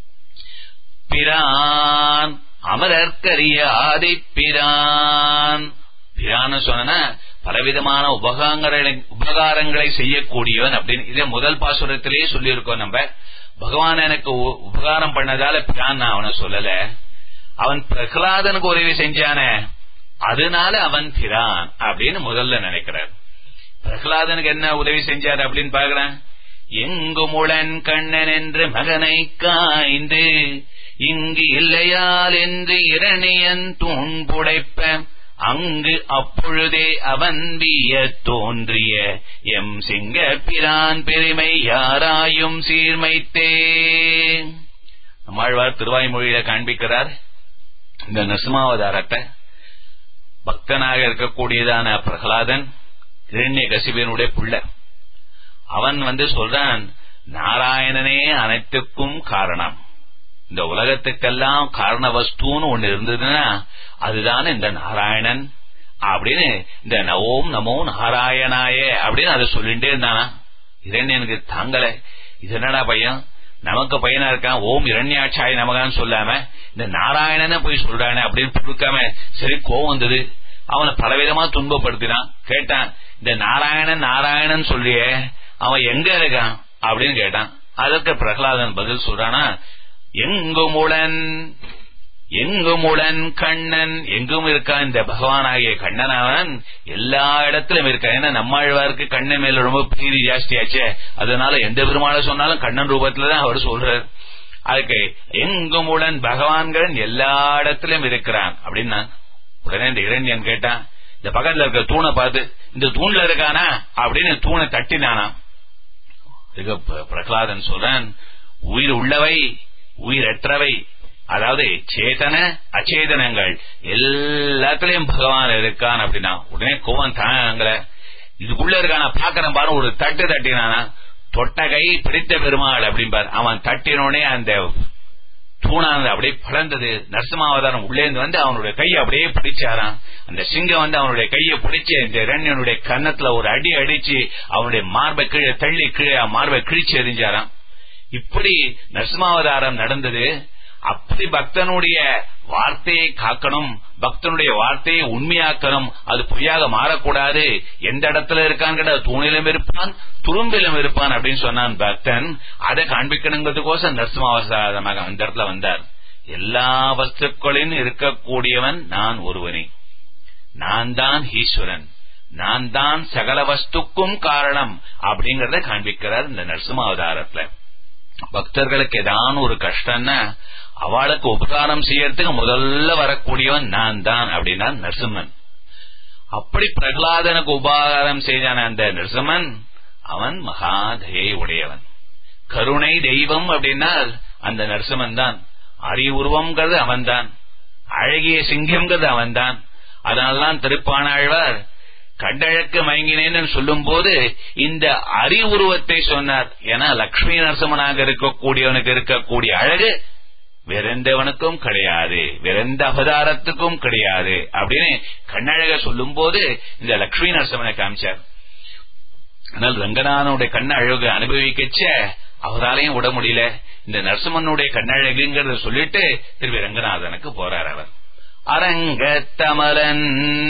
பிரான் அமரற்கரிய ஆதி பிரான் பிரான்னு சொன்ன பலவிதமான உபகாரங்களை உபகாரங்களை செய்யக்கூடியவன் அப்படின்னு இதே முதல் பாசுரத்திலேயே சொல்லியிருக்கோம் நம்ம பகவான் எனக்கு உபகாரம் பண்ணதால பிரான் நான் அவனை சொல்லல அவன் பிரகலாதனுக்கு உதவி செஞ்சானே அதனால அவன் பிரான் அப்படின்னு முதல்ல நினைக்கிறார் பிரகலாதனுக்கு என்ன உதவி செஞ்சார் அப்படின்னு பாக்குறேன் எங்குமுளன் கண்ணன் என்று மகனை காய்ந்து இங்கு இல்லையால் என்று இரணியன் தூண் புடைப்ப அங்கு அப்பொழுதே அவன் விய தோன்றிய எம் சிங்க பிரான் பெருமை யாராயும் சீர்மைத்தே நம்மாழ்வார் திருவாய்மொழியில காண்பிக்கிறார் இந்த நரசிம்மாவதாரத்தை பக்தனாக இருக்கக்கூடியதான பிரகலாதன் இரண்ய கசிபனுடைய புள்ள அவன் வந்து சொல்றான் நாராயணனே அனைத்துக்கும் காரணம் இந்த உலகத்துக்கெல்லாம் காரண வஸ்துன்னு ஒண்ணு இருந்ததுன்னா அதுதான் இந்த நாராயணன் அப்படின்னு இந்த நவோம் நமோ நாராயணாய அப்படின்னு அதை சொல்லிட்டே இருந்தானா இரண்யனுக்கு தாங்கல இது என்னடா பையன் நமக்கு பையனா இருக்கான் ஓம் இரண்யாட்சாய் நமகான்னு சொல்லாம இந்த நாராயணன போய் சொல்றானே அப்படின்னு கொடுக்காம சரி கோவம் வந்தது அவனை பலவிதமா துன்பப்படுத்தினான் கேட்டான் இந்த நாராயணன் நாராயணன் சொல்லியே அவன் எங்க இருக்கான் அப்படின்னு கேட்டான் அதற்கு பிரகலாதன் பதில் சொல்றானா எங்குமுடன் எங்குமுடன் கண்ணன் எங்கும் இருக்கான் இந்த பகவானாகிய கண்ணன் அவன் எல்லா இடத்திலும் இருக்கான் ஏன்னா நம்மாழ்வாருக்கு கண்ணன் மேல ரொம்ப பிரீதி ஜாஸ்தியாச்சே அதனால எந்த பெருமாளை சொன்னாலும் கண்ணன் ரூபத்துலதான் அவர் சொல்றார் அதுக்கு எங்குமுடன் பகவான்கள் எல்லா இடத்திலும் இருக்கிறான் அப்படின்னா உடனே இந்த இரண்யன் கேட்டான் இந்த பக்கத்துல இருக்க தூணை பார்த்து இந்த தூண்ல இருக்கானா அப்படின்னு தூணை தட்டினானா பிரகலாதன் சொல்றான் உயிர் உள்ளவை உயிரற்றவை அதாவது சேதன அச்சேதனங்கள் எல்லாத்துலயும் பகவான் இருக்கான் அப்படின்னா உடனே கோவம் தாங்கல இதுக்குள்ள இருக்கான பாக்கிறேன் பாரு ஒரு தட்டு தட்டினானா தொட்ட கை பிடித்த பெருமாள் அப்படிம்பார் அவன் தட்டினோடனே அந்த தூணானது அப்படியே பழந்தது நரசிம்மாவதாரம் உள்ளேந்து வந்து அவனுடைய கையை அப்படியே பிடிச்சாராம் அந்த சிங்கம் வந்து அவனுடைய கையை பிடிச்சு இந்த இரண்யனுடைய கன்னத்துல ஒரு அடி அடிச்சு அவனுடைய மார்பை கீழே தள்ளி கீழே மார்பை கிழிச்சு எரிஞ்சாராம் இப்படி நரசிம்மாவதாரம் நடந்தது அப்படி பக்தனுடைய வார்த்தையை காக்கணும் பக்தனுடைய வார்த்தையை உண்மையாக்கணும் அது பொய்யாக மாறக்கூடாது எந்த இடத்துல இருக்கான்னு தூணிலும் இருப்பான் துரும்பிலும் இருப்பான் அப்படின்னு சொன்னான் பக்தன் அதை காண்பிக்கணுங்கிறதுக்கோசம் நரசிம்மாவதாரமாக அந்த இடத்துல வந்தார் எல்லா வஸ்துக்களின் இருக்கக்கூடியவன் நான் ஒருவனே நான் தான் ஈஸ்வரன் நான் தான் சகல வஸ்துக்கும் காரணம் அப்படிங்கறத காண்பிக்கிறார் இந்த நரசிம்மாவதாரத்துல பக்தர்களுக்கு ஏதான ஒரு கஷ்டம்னா அவளுக்கு உபகாரம் செய்யறதுக்கு முதல்ல வரக்கூடியவன் நான் தான் அப்படின்னா நரசிம்மன் அப்படி பிரகலாதனுக்கு உபகாரம் செய்தான அந்த நரசிம்மன் அவன் மகாதயை உடையவன் கருணை தெய்வம் அப்படின்னா அந்த நரசிம்மன் தான் அறிவுருவம்ங்கிறது அவன்தான் அழகிய சிங்கம்ங்கிறது அவன்தான் அதனால்தான் திருப்பானாழ்வார் கண்டழக்கு மயங்கினேன்னு சொல்லும் போது இந்த அறிவுருவத்தை சொன்னார் ஏன்னா லக்ஷ்மி நரசிம்மனாக இருக்கக்கூடியவனுக்கு இருக்கக்கூடிய அழகு வேறெந்தவனுக்கும் கிடையாது வேறெந்த அவதாரத்துக்கும் கிடையாது அப்படின்னு கண்ணழக சொல்லும் போது இந்த லக்ஷ்மி நரசிம்மனை காமிச்சார் ஆனால் ரங்கநாதனுடைய கண்ண அழகு அனுபவிக்கச்ச அவராலையும் விட முடியல இந்த நரசிம்மனுடைய கண்ணழகுங்கிறத சொல்லிட்டு திருவி ரங்கநாதனுக்கு போறார் அவர் அரங்கத்தமலன்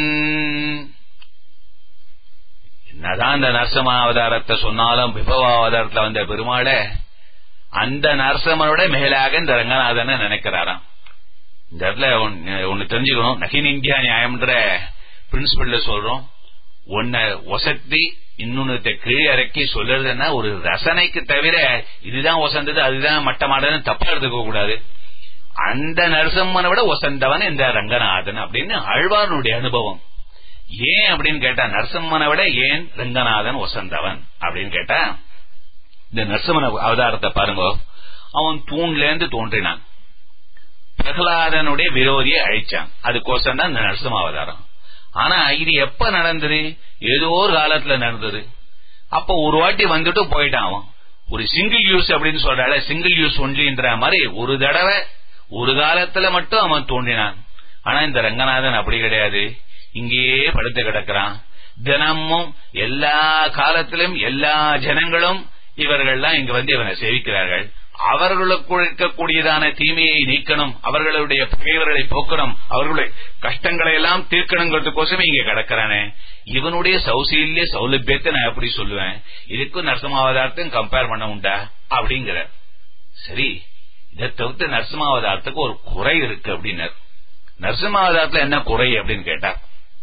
என்னதான் இந்த நரசிம்ம அவதாரத்தை சொன்னாலும் விபவ அவதாரத்துல வந்த பெருமாள அந்த நரசிம்மனோட மேலாக இந்த ரங்கநாதனை நினைக்கிறாராம் இந்த இடத்துல ஒன்னு தெரிஞ்சுக்கணும் நகின் இந்தியா நியாயம்ன்ற பிரின்சிபல்ல சொல்றோம் ஒன்ன ஒசத்தி இன்னொன்னு கீழே இறக்கி சொல்றதுன்னா ஒரு ரசனைக்கு தவிர இதுதான் ஒசந்தது அதுதான் மட்டமானதுன்னு தப்பா எடுத்துக்க கூடாது அந்த நரசிம்மனை விட ஒசந்தவன் இந்த ரங்கநாதன் அப்படின்னு ஆழ்வாரனுடைய அனுபவம் ஏன் அப்படின்னு கேட்டா நரசிம்மனை விட ஏன் ரங்கநாதன் ஒசந்தவன் அப்படின்னு கேட்டா இந்த நரசிம்மன அவதாரத்தை பாருங்க அவன் தூண்ல இருந்து தோன்றினான் பிரகலாதனுடைய விரோதியை அழிச்சான் அதுக்கோசம் தான் இந்த நரசிம்ம அவதாரம் ஆனா இது எப்ப நடந்தது ஏதோ ஒரு காலத்துல நடந்தது அப்ப ஒரு வாட்டி வந்துட்டு போயிட்டான் அவன் ஒரு சிங்கிள் யூஸ் அப்படின்னு சொல்றால சிங்கிள் யூஸ் ஒன்றின்ற மாதிரி ஒரு தடவை ஒரு காலத்துல மட்டும் அவன் தோன்றினான் ஆனா இந்த ரங்கநாதன் அப்படி கிடையாது இங்கேயே படுத்து கிடக்கிறான் தினமும் எல்லா காலத்திலும் எல்லா ஜனங்களும் இவர்கள்லாம் இங்க வந்து இவனை சேவிக்கிறார்கள் அவர்களுக்கு இருக்கக்கூடியதான தீமையை நீக்கணும் அவர்களுடைய பகைவர்களை போக்கணும் அவர்களுடைய கஷ்டங்களை எல்லாம் தீர்க்கணுங்கிறதுக்கோசமே இங்க கிடக்கிறானே இவனுடைய சௌசீல்ய சௌலபியத்தை நான் எப்படி சொல்லுவேன் இதுக்கும் நரசிம்மாவதாரத்தையும் கம்பேர் பண்ண உண்டா அப்படிங்கிற சரி இதை தவிர்த்து நரசிம்மாவதாரத்துக்கு ஒரு குறை இருக்கு அப்படின்னார் நரசிம்மாவதாரத்துல என்ன குறை அப்படின்னு கேட்டா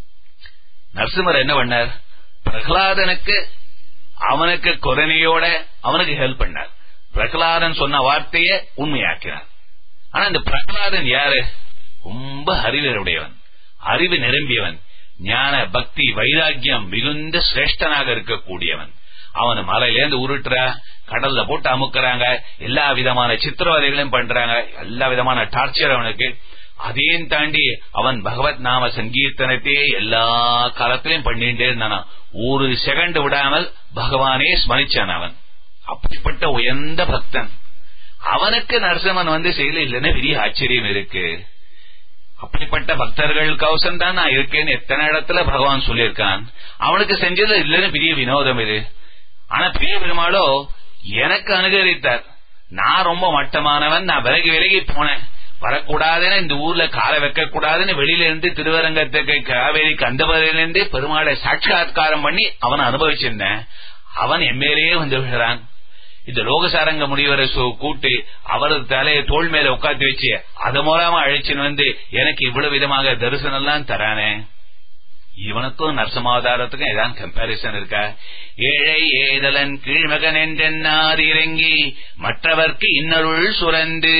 நரசிம்மர் என்ன பண்ணார் பிரகலாதனுக்கு அவனுக்கு குரணையோட அவனுக்கு ஹெல்ப் பண்ணார் பிரகலாதன் சொன்ன வார்த்தையை உண்மையாக்கினார் ஆனா இந்த பிரகலாதன் யாரு ரொம்ப அறிவருடையவன் அறிவு நிரம்பியவன் ஞான பக்தி வைராக்கியம் மிகுந்த சிரேஷ்டனாக இருக்கக்கூடியவன் அவன் மலையிலேருந்து உருட்டுற கடல்ல போட்டு அமுக்குறாங்க எல்லா விதமான சித்திரவதைகளையும் பண்றாங்க எல்லா விதமான டார்ச்சர் அவனுக்கு அதையும் தாண்டி அவன் பகவத் நாம சங்கீர்த்தனத்தையே எல்லா காலத்திலையும் பண்ணிட்டே இருந்தானா ஒரு செகண்ட் விடாமல் பகவானே ஸ்மரிச்சான் அவன் அப்படிப்பட்ட உயர்ந்த பக்தன் அவனுக்கு நரசிம்மன் வந்து செய்யல இல்லைன்னு பெரிய ஆச்சரியம் இருக்கு அப்படிப்பட்ட பக்தர்கள் கவசம் தான் நான் இருக்கேன்னு எத்தனை இடத்துல பகவான் சொல்லியிருக்கான் அவனுக்கு செஞ்சது இல்லைன்னு பெரிய வினோதம் இது ஆனா பெரிய பெருமாளோ எனக்கு அனுகரித்தார் நான் ரொம்ப மட்டமானவன் நான் விலகி விலகி போனேன் வரக்கூடாதுன்னு இந்த ஊர்ல காலை வைக்க கூடாதுன்னு வெளியில இருந்து திருவரங்கத்துக்கு காவேரிக்கு அந்த பதிலிருந்து பெருமாளை சாட்சாத்காரம் பண்ணி அவன் அனுபவிச்சிருந்தேன் அவன் எம்மேலேயே வந்து விழுறான் இந்த லோகசாரங்க முனிவரை கூட்டி அவரது தலையை தோல் மேல உட்காந்து வச்சு அது மூலமா அழைச்சின்னு வந்து எனக்கு இவ்வளவு விதமாக தரிசனம் எல்லாம் தரானே இவனுக்கும் நரசமாவதாரத்துக்கும் ஏதான் கம்பாரிசன் இருக்கா ஏழை ஏதலன் கீழ்மகன் என்றென்னார் இறங்கி மற்றவர்க்கு இன்னருள் சுரந்து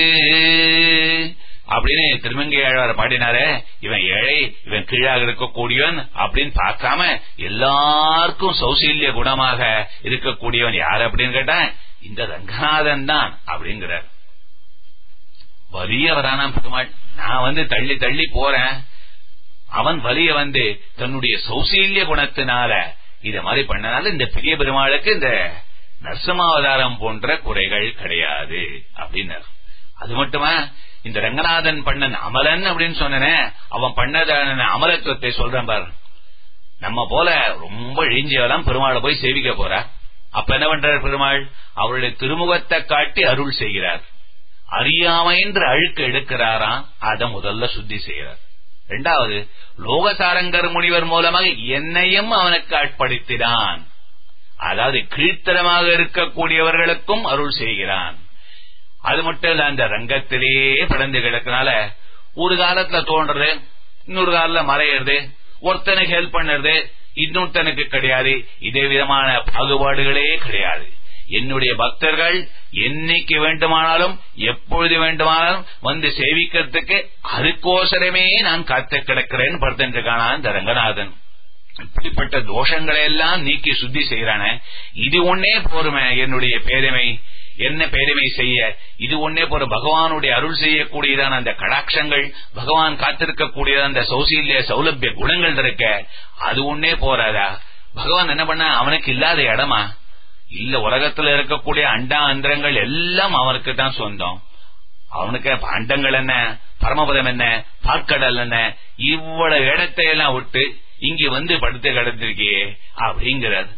அப்படின்னு திருமங்கையாழ்வார் பாடினாரே இவன் ஏழை இவன் கீழாக இருக்கக்கூடியவன் அப்படின்னு பார்க்காம எல்லாருக்கும் சௌசீல்ய குணமாக இருக்கக்கூடியவன் யார் அப்படின்னு கேட்டா இந்த ரங்கநாதன் தான் அப்படிங்கிறார் வலியவரான பெருமாள் நான் வந்து தள்ளி தள்ளி போறேன் அவன் வலிய வந்து தன்னுடைய சௌசீல்ய குணத்தினால இத மாதிரி பண்ணனால இந்த பெரிய பெருமாளுக்கு இந்த நரசிம்மாவதாரம் போன்ற குறைகள் கிடையாது அப்படின்னார் அது மட்டுமா இந்த ரங்கநாதன் பண்ணன் அமலன் அப்படின்னு சொன்னனே அவன் பண்ணதான அமலத்துவத்தை சொல்றேன் பாரு நம்ம போல ரொம்ப இழிஞ்சியெல்லாம் பெருமாளை போய் சேவிக்க போறா அப்ப என்ன பண்றார் பெருமாள் அவருடைய திருமுகத்தை காட்டி அருள் செய்கிறார் அறியாமை என்று அழுக்கு எடுக்கிறாராம் அதை முதல்ல சுத்தி செய்கிறார் இரண்டாவது லோகசாரங்கர் முனிவர் மூலமாக என்னையும் அவனுக்கு ஆட்படுத்தினான் அதாவது கீழ்த்தரமாக இருக்கக்கூடியவர்களுக்கும் அருள் செய்கிறான் அது மட்டும் இல்ல அந்த ரங்கத்திலேயே பிறந்து கிடக்கனால ஒரு காலத்துல தோன்றது இன்னொரு காலத்துல மறையிறது ஒருத்தனுக்கு ஹெல்ப் பண்ணுறது இன்னொருத்தனுக்கு கிடையாது இதே விதமான பாகுபாடுகளே கிடையாது என்னுடைய பக்தர்கள் என்னைக்கு வேண்டுமானாலும் எப்பொழுது வேண்டுமானாலும் வந்து சேவிக்கிறதுக்கு அதுக்கோசரமே நான் காத்து கிடக்கிறேன்னு படுத்துருக்கானா இந்த ரங்கநாதன் இப்படிப்பட்ட தோஷங்களை எல்லாம் நீக்கி சுத்தி செய்யறான இது ஒன்னே போருமே என்னுடைய பேருமை என்ன பேருமை செய்ய இது ஒன்னே போற பகவானுடைய அருள் செய்யக்கூடியதான அந்த கடாட்சங்கள் பகவான் காத்திருக்கக்கூடியதான அந்த சௌசீல்ய சௌலபிய குணங்கள் இருக்க அது ஒன்னே போறாதா பகவான் என்ன பண்ண அவனுக்கு இல்லாத இடமா இல்ல உலகத்துல இருக்கக்கூடிய அண்டா அந்தரங்கள் எல்லாம் அவனுக்கு தான் சொந்தம் அவனுக்கு அண்டங்கள் என்ன பரமபதம் என்ன பாற்கடல் என்ன இவ்வளவு இடத்தை எல்லாம் விட்டு இங்க வந்து படுத்து கிடந்திருக்கியே அப்படிங்கிறார்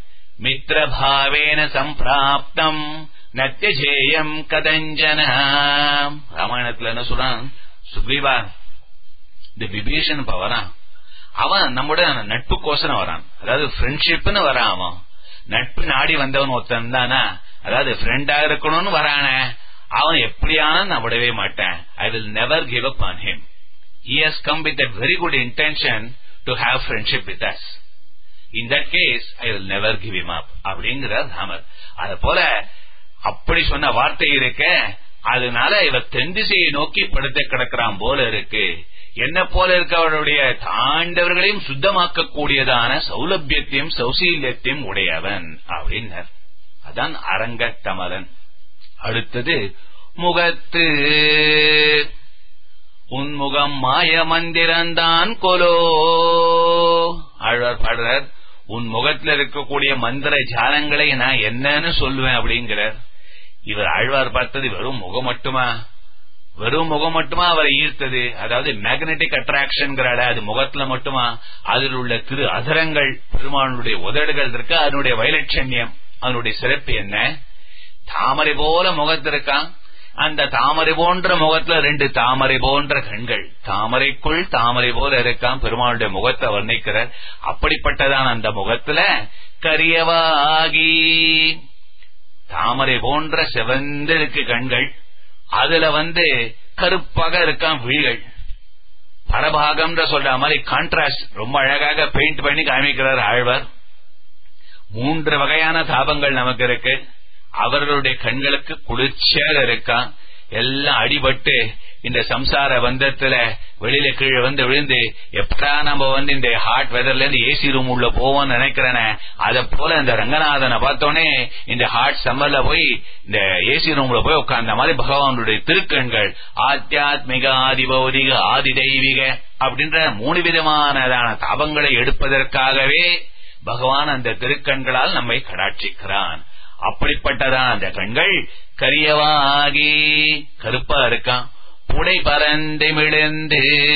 மித்ரபாவேன சம்பிராப்தம் நத்தியஜேயம் கதஞ்சன ராமாயணத்துல என்ன சொல்றான் சுக்ரீவா இந்த விபீஷன் இப்ப வரான் அவன் நம்முடைய நட்புக்கோசரம் வரான் அதாவது ஃப்ரெண்ட்ஷிப்னு வரான் அவன் நட்பு நாடி வந்தவன் ஒருத்தன் தானா அதாவது ஃப்ரெண்டா இருக்கணும்னு வரான அவன் எப்படியான நான் விடவே மாட்டேன் I will never give up on him he has come with a very good intention to have friendship with us in that case I will never give him up அப்படிங்கிறார் ராமர் அது போல அப்படி சொன்ன வார்த்தை இருக்க அதனால இவ தென்திசையை நோக்கி படுத்த கிடக்கிறான் போல இருக்கு என்ன போல இருக்கவருடைய தாண்டவர்களையும் சுத்தமாக்க கூடியதான சௌலபியத்தையும் சௌசீல்யத்தையும் உடையவன் அப்படின்னார் அதான் அரங்க தமலன் அடுத்தது முகத்து உன்முகம் மாய மந்திரந்தான் கொலோ ஆழ்வார் பாடுறார் உன் முகத்துல இருக்கக்கூடிய மந்திர ஜாலங்களை நான் என்னன்னு சொல்லுவேன் அப்படிங்கிறார் இவர் ஆழ்வார் பார்த்தது வெறும் முகம் மட்டுமா வெறும் முகம் மட்டுமா அவரை ஈர்த்தது அதாவது மேக்னெட்டிக் அட்ராக்ஷன் அது முகத்துல மட்டுமா அதில் உள்ள திரு அதரங்கள் பெருமானுடைய உதடுகள் இருக்கு அதனுடைய வைலட்சண்யம் அதனுடைய சிறப்பு என்ன தாமரை போல முகத்திருக்கான் அந்த தாமரை போன்ற முகத்துல ரெண்டு தாமரை போன்ற கண்கள் தாமரைக்குள் தாமரை போல இருக்கான் பெருமாளுடைய முகத்தை வர்ணிக்கிறார் அப்படிப்பட்டதான் அந்த முகத்துல கரியவாகி தாமரை போன்ற செவந்திருக்கு கண்கள் அதுல வந்து கருப்பாக இருக்கான் விழிகள் பரபாகம்ன்ற சொல்ற மாதிரி கான்ட்ராஸ்ட் ரொம்ப அழகாக பெயிண்ட் பண்ணி காமிக்கிறார் ஆழ்வார் மூன்று வகையான தாபங்கள் நமக்கு இருக்கு அவர்களுடைய கண்களுக்கு குளிர்ச்சியாக இருக்கான் எல்லாம் அடிபட்டு இந்த சம்சார பந்தத்துல வெளியில கீழே வந்து விழுந்து எப்படா நம்ம வந்து இந்த ஹாட் வெதர்ல இருந்து ஏசி ரூம் உள்ள போவோம்னு நினைக்கிறேனே அத போல இந்த ரங்கநாதனை பார்த்தோன்னே இந்த ஹாட் சம்மர்ல போய் இந்த ஏசி ரூம்ல போய் உட்கார்ந்த மாதிரி பகவானுடைய திருக்கண்கள் ஆத்தியாத்மிக ஆதிபௌதிக ஆதி தெய்வீக அப்படின்ற மூணு விதமானதான தாபங்களை எடுப்பதற்காகவே பகவான் அந்த திருக்கண்களால் நம்மை கடாட்சிக்கிறான் அப்படிப்பட்டதான் அந்த கண்கள் கரியவாகி கருப்பா இருக்கான் புடை பறந்து விழுந்து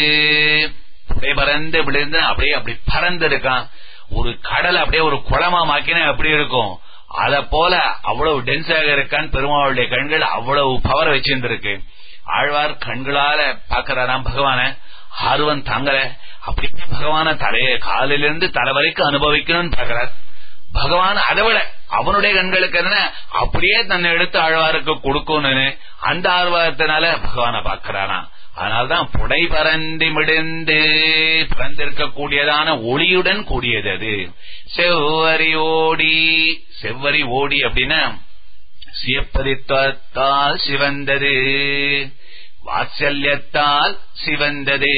புடை பறந்து விழுந்து அப்படியே அப்படி பறந்து இருக்கான் ஒரு கடல் அப்படியே ஒரு குளமா மாக்கினா எப்படி இருக்கும் அத போல அவ்வளவு டென்ஸாக இருக்கான் பெருமாளுடைய கண்கள் அவ்வளவு பவர் வச்சிருந்திருக்கு ஆழ்வார் கண்களால பாக்கிறாராம் பகவான ஆர்வம் தாங்கல அப்படி பகவான தலைய காலிலிருந்து தலை வரைக்கும் அனுபவிக்கணும்னு பாக்குறார் பகவான் அதை விட அவனுடைய கண்களுக்கு என்ன அப்படியே தன்னை எடுத்து ஆழ்வாருக்கு கொடுக்கணும்னு அந்த ஆர்வத்தினால பகவான பாக்கிறானா அதனால்தான் புடை பறந்து மிடுந்து பிறந்திருக்கக்கூடியதான ஒளியுடன் கூடியது அது செவ்வரி ஓடி செவ்வரி ஓடி அப்படின்னா சியப்பதித்தால் சிவந்தது வாத்சல்யத்தால் சிவந்தது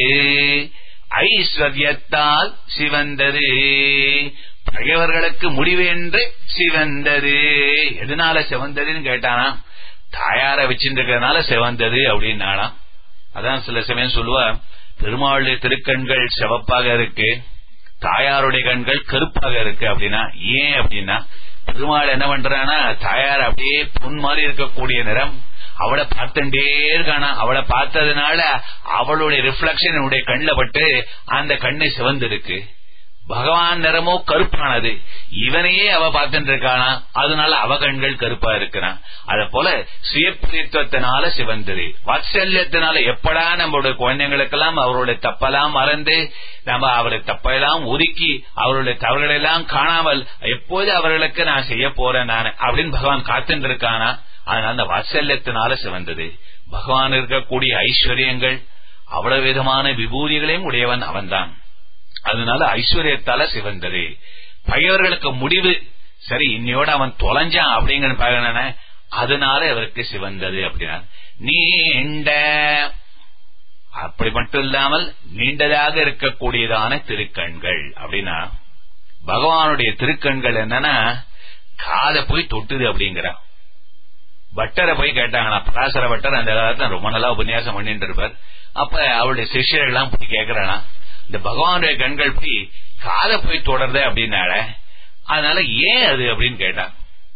ஐஸ்வர்யத்தால் சிவந்தது பகைவர்களுக்கு முடிவு என்று சிவந்தது எதனால சிவந்ததுன்னு கேட்டானா தாயார வச்சிருக்கிறதுனால சிவந்தது அப்படின்னாலாம் அதான் சில சமயம் சொல்லுவா பெருமாளுடைய திருக்கண்கள் சிவப்பாக இருக்கு தாயாருடைய கண்கள் கருப்பாக இருக்கு அப்படின்னா ஏன் அப்படின்னா பெருமாள் என்ன பண்றானா தாயார் அப்படியே பொன் மாதிரி இருக்கக்கூடிய நிறம் அவளை பார்த்துட்டே இருக்கானா அவளை பார்த்ததுனால அவளுடைய ரிஃப்ளக்ஷன் என்னுடைய கண்ணில் பட்டு அந்த கண்ணு சிவந்திருக்கு பகவான் நிறமோ கருப்பானது இவனையே அவ பார்த்துட்டு இருக்கானா அதனால அவ கண்கள் கருப்பா இருக்கிறான் அத போல சுயப்பிரித்துவத்தினால சிவந்தது வாத்சல்யத்தினால எப்படா நம்மளுடைய குழந்தைங்களுக்கெல்லாம் அவருடைய தப்பெல்லாம் மறந்து நம்ம அவருடைய தப்பெல்லாம் ஒதுக்கி அவருடைய தவறுகளெல்லாம் காணாமல் எப்போது அவர்களுக்கு நான் செய்ய போறேன் நான் அப்படின்னு பகவான் காத்துட்டு இருக்கானா அதனால அந்த வாத்சல்யத்தினால சிவந்தது பகவான் இருக்கக்கூடிய ஐஸ்வர்யங்கள் அவ்வளவு விதமான விபூதிகளையும் உடையவன் அவன்தான் அதனால ஐஸ்வர்யத்தால சிவந்தது பகைவர்களுக்கு முடிவு சரி இன்னையோட அவன் தொலைஞ்சான் அப்படிங்கிற அதனால அவருக்கு சிவந்தது அப்படின்னா நீண்ட அப்படி மட்டும் இல்லாமல் நீண்டதாக இருக்கக்கூடியதான திருக்கண்கள் அப்படின்னா பகவானுடைய திருக்கண்கள் என்னன்னா காதை போய் தொட்டுது அப்படிங்கிறான் பட்டரை போய் கேட்டாங்களா பராசர பட்டர் அந்த காலத்துல ரொம்ப நல்லா உபன்யாசம் பண்ணிட்டு இருப்பார் அப்ப அவருடைய சிஷியர்கள் எல்லாம் போய் கேட்கிறானா இந்த பகவானுடைய கண்கள் போய் காதை போய் தொடருது அப்படின்னால அதனால ஏன் அது அப்படின்னு கேட்டான்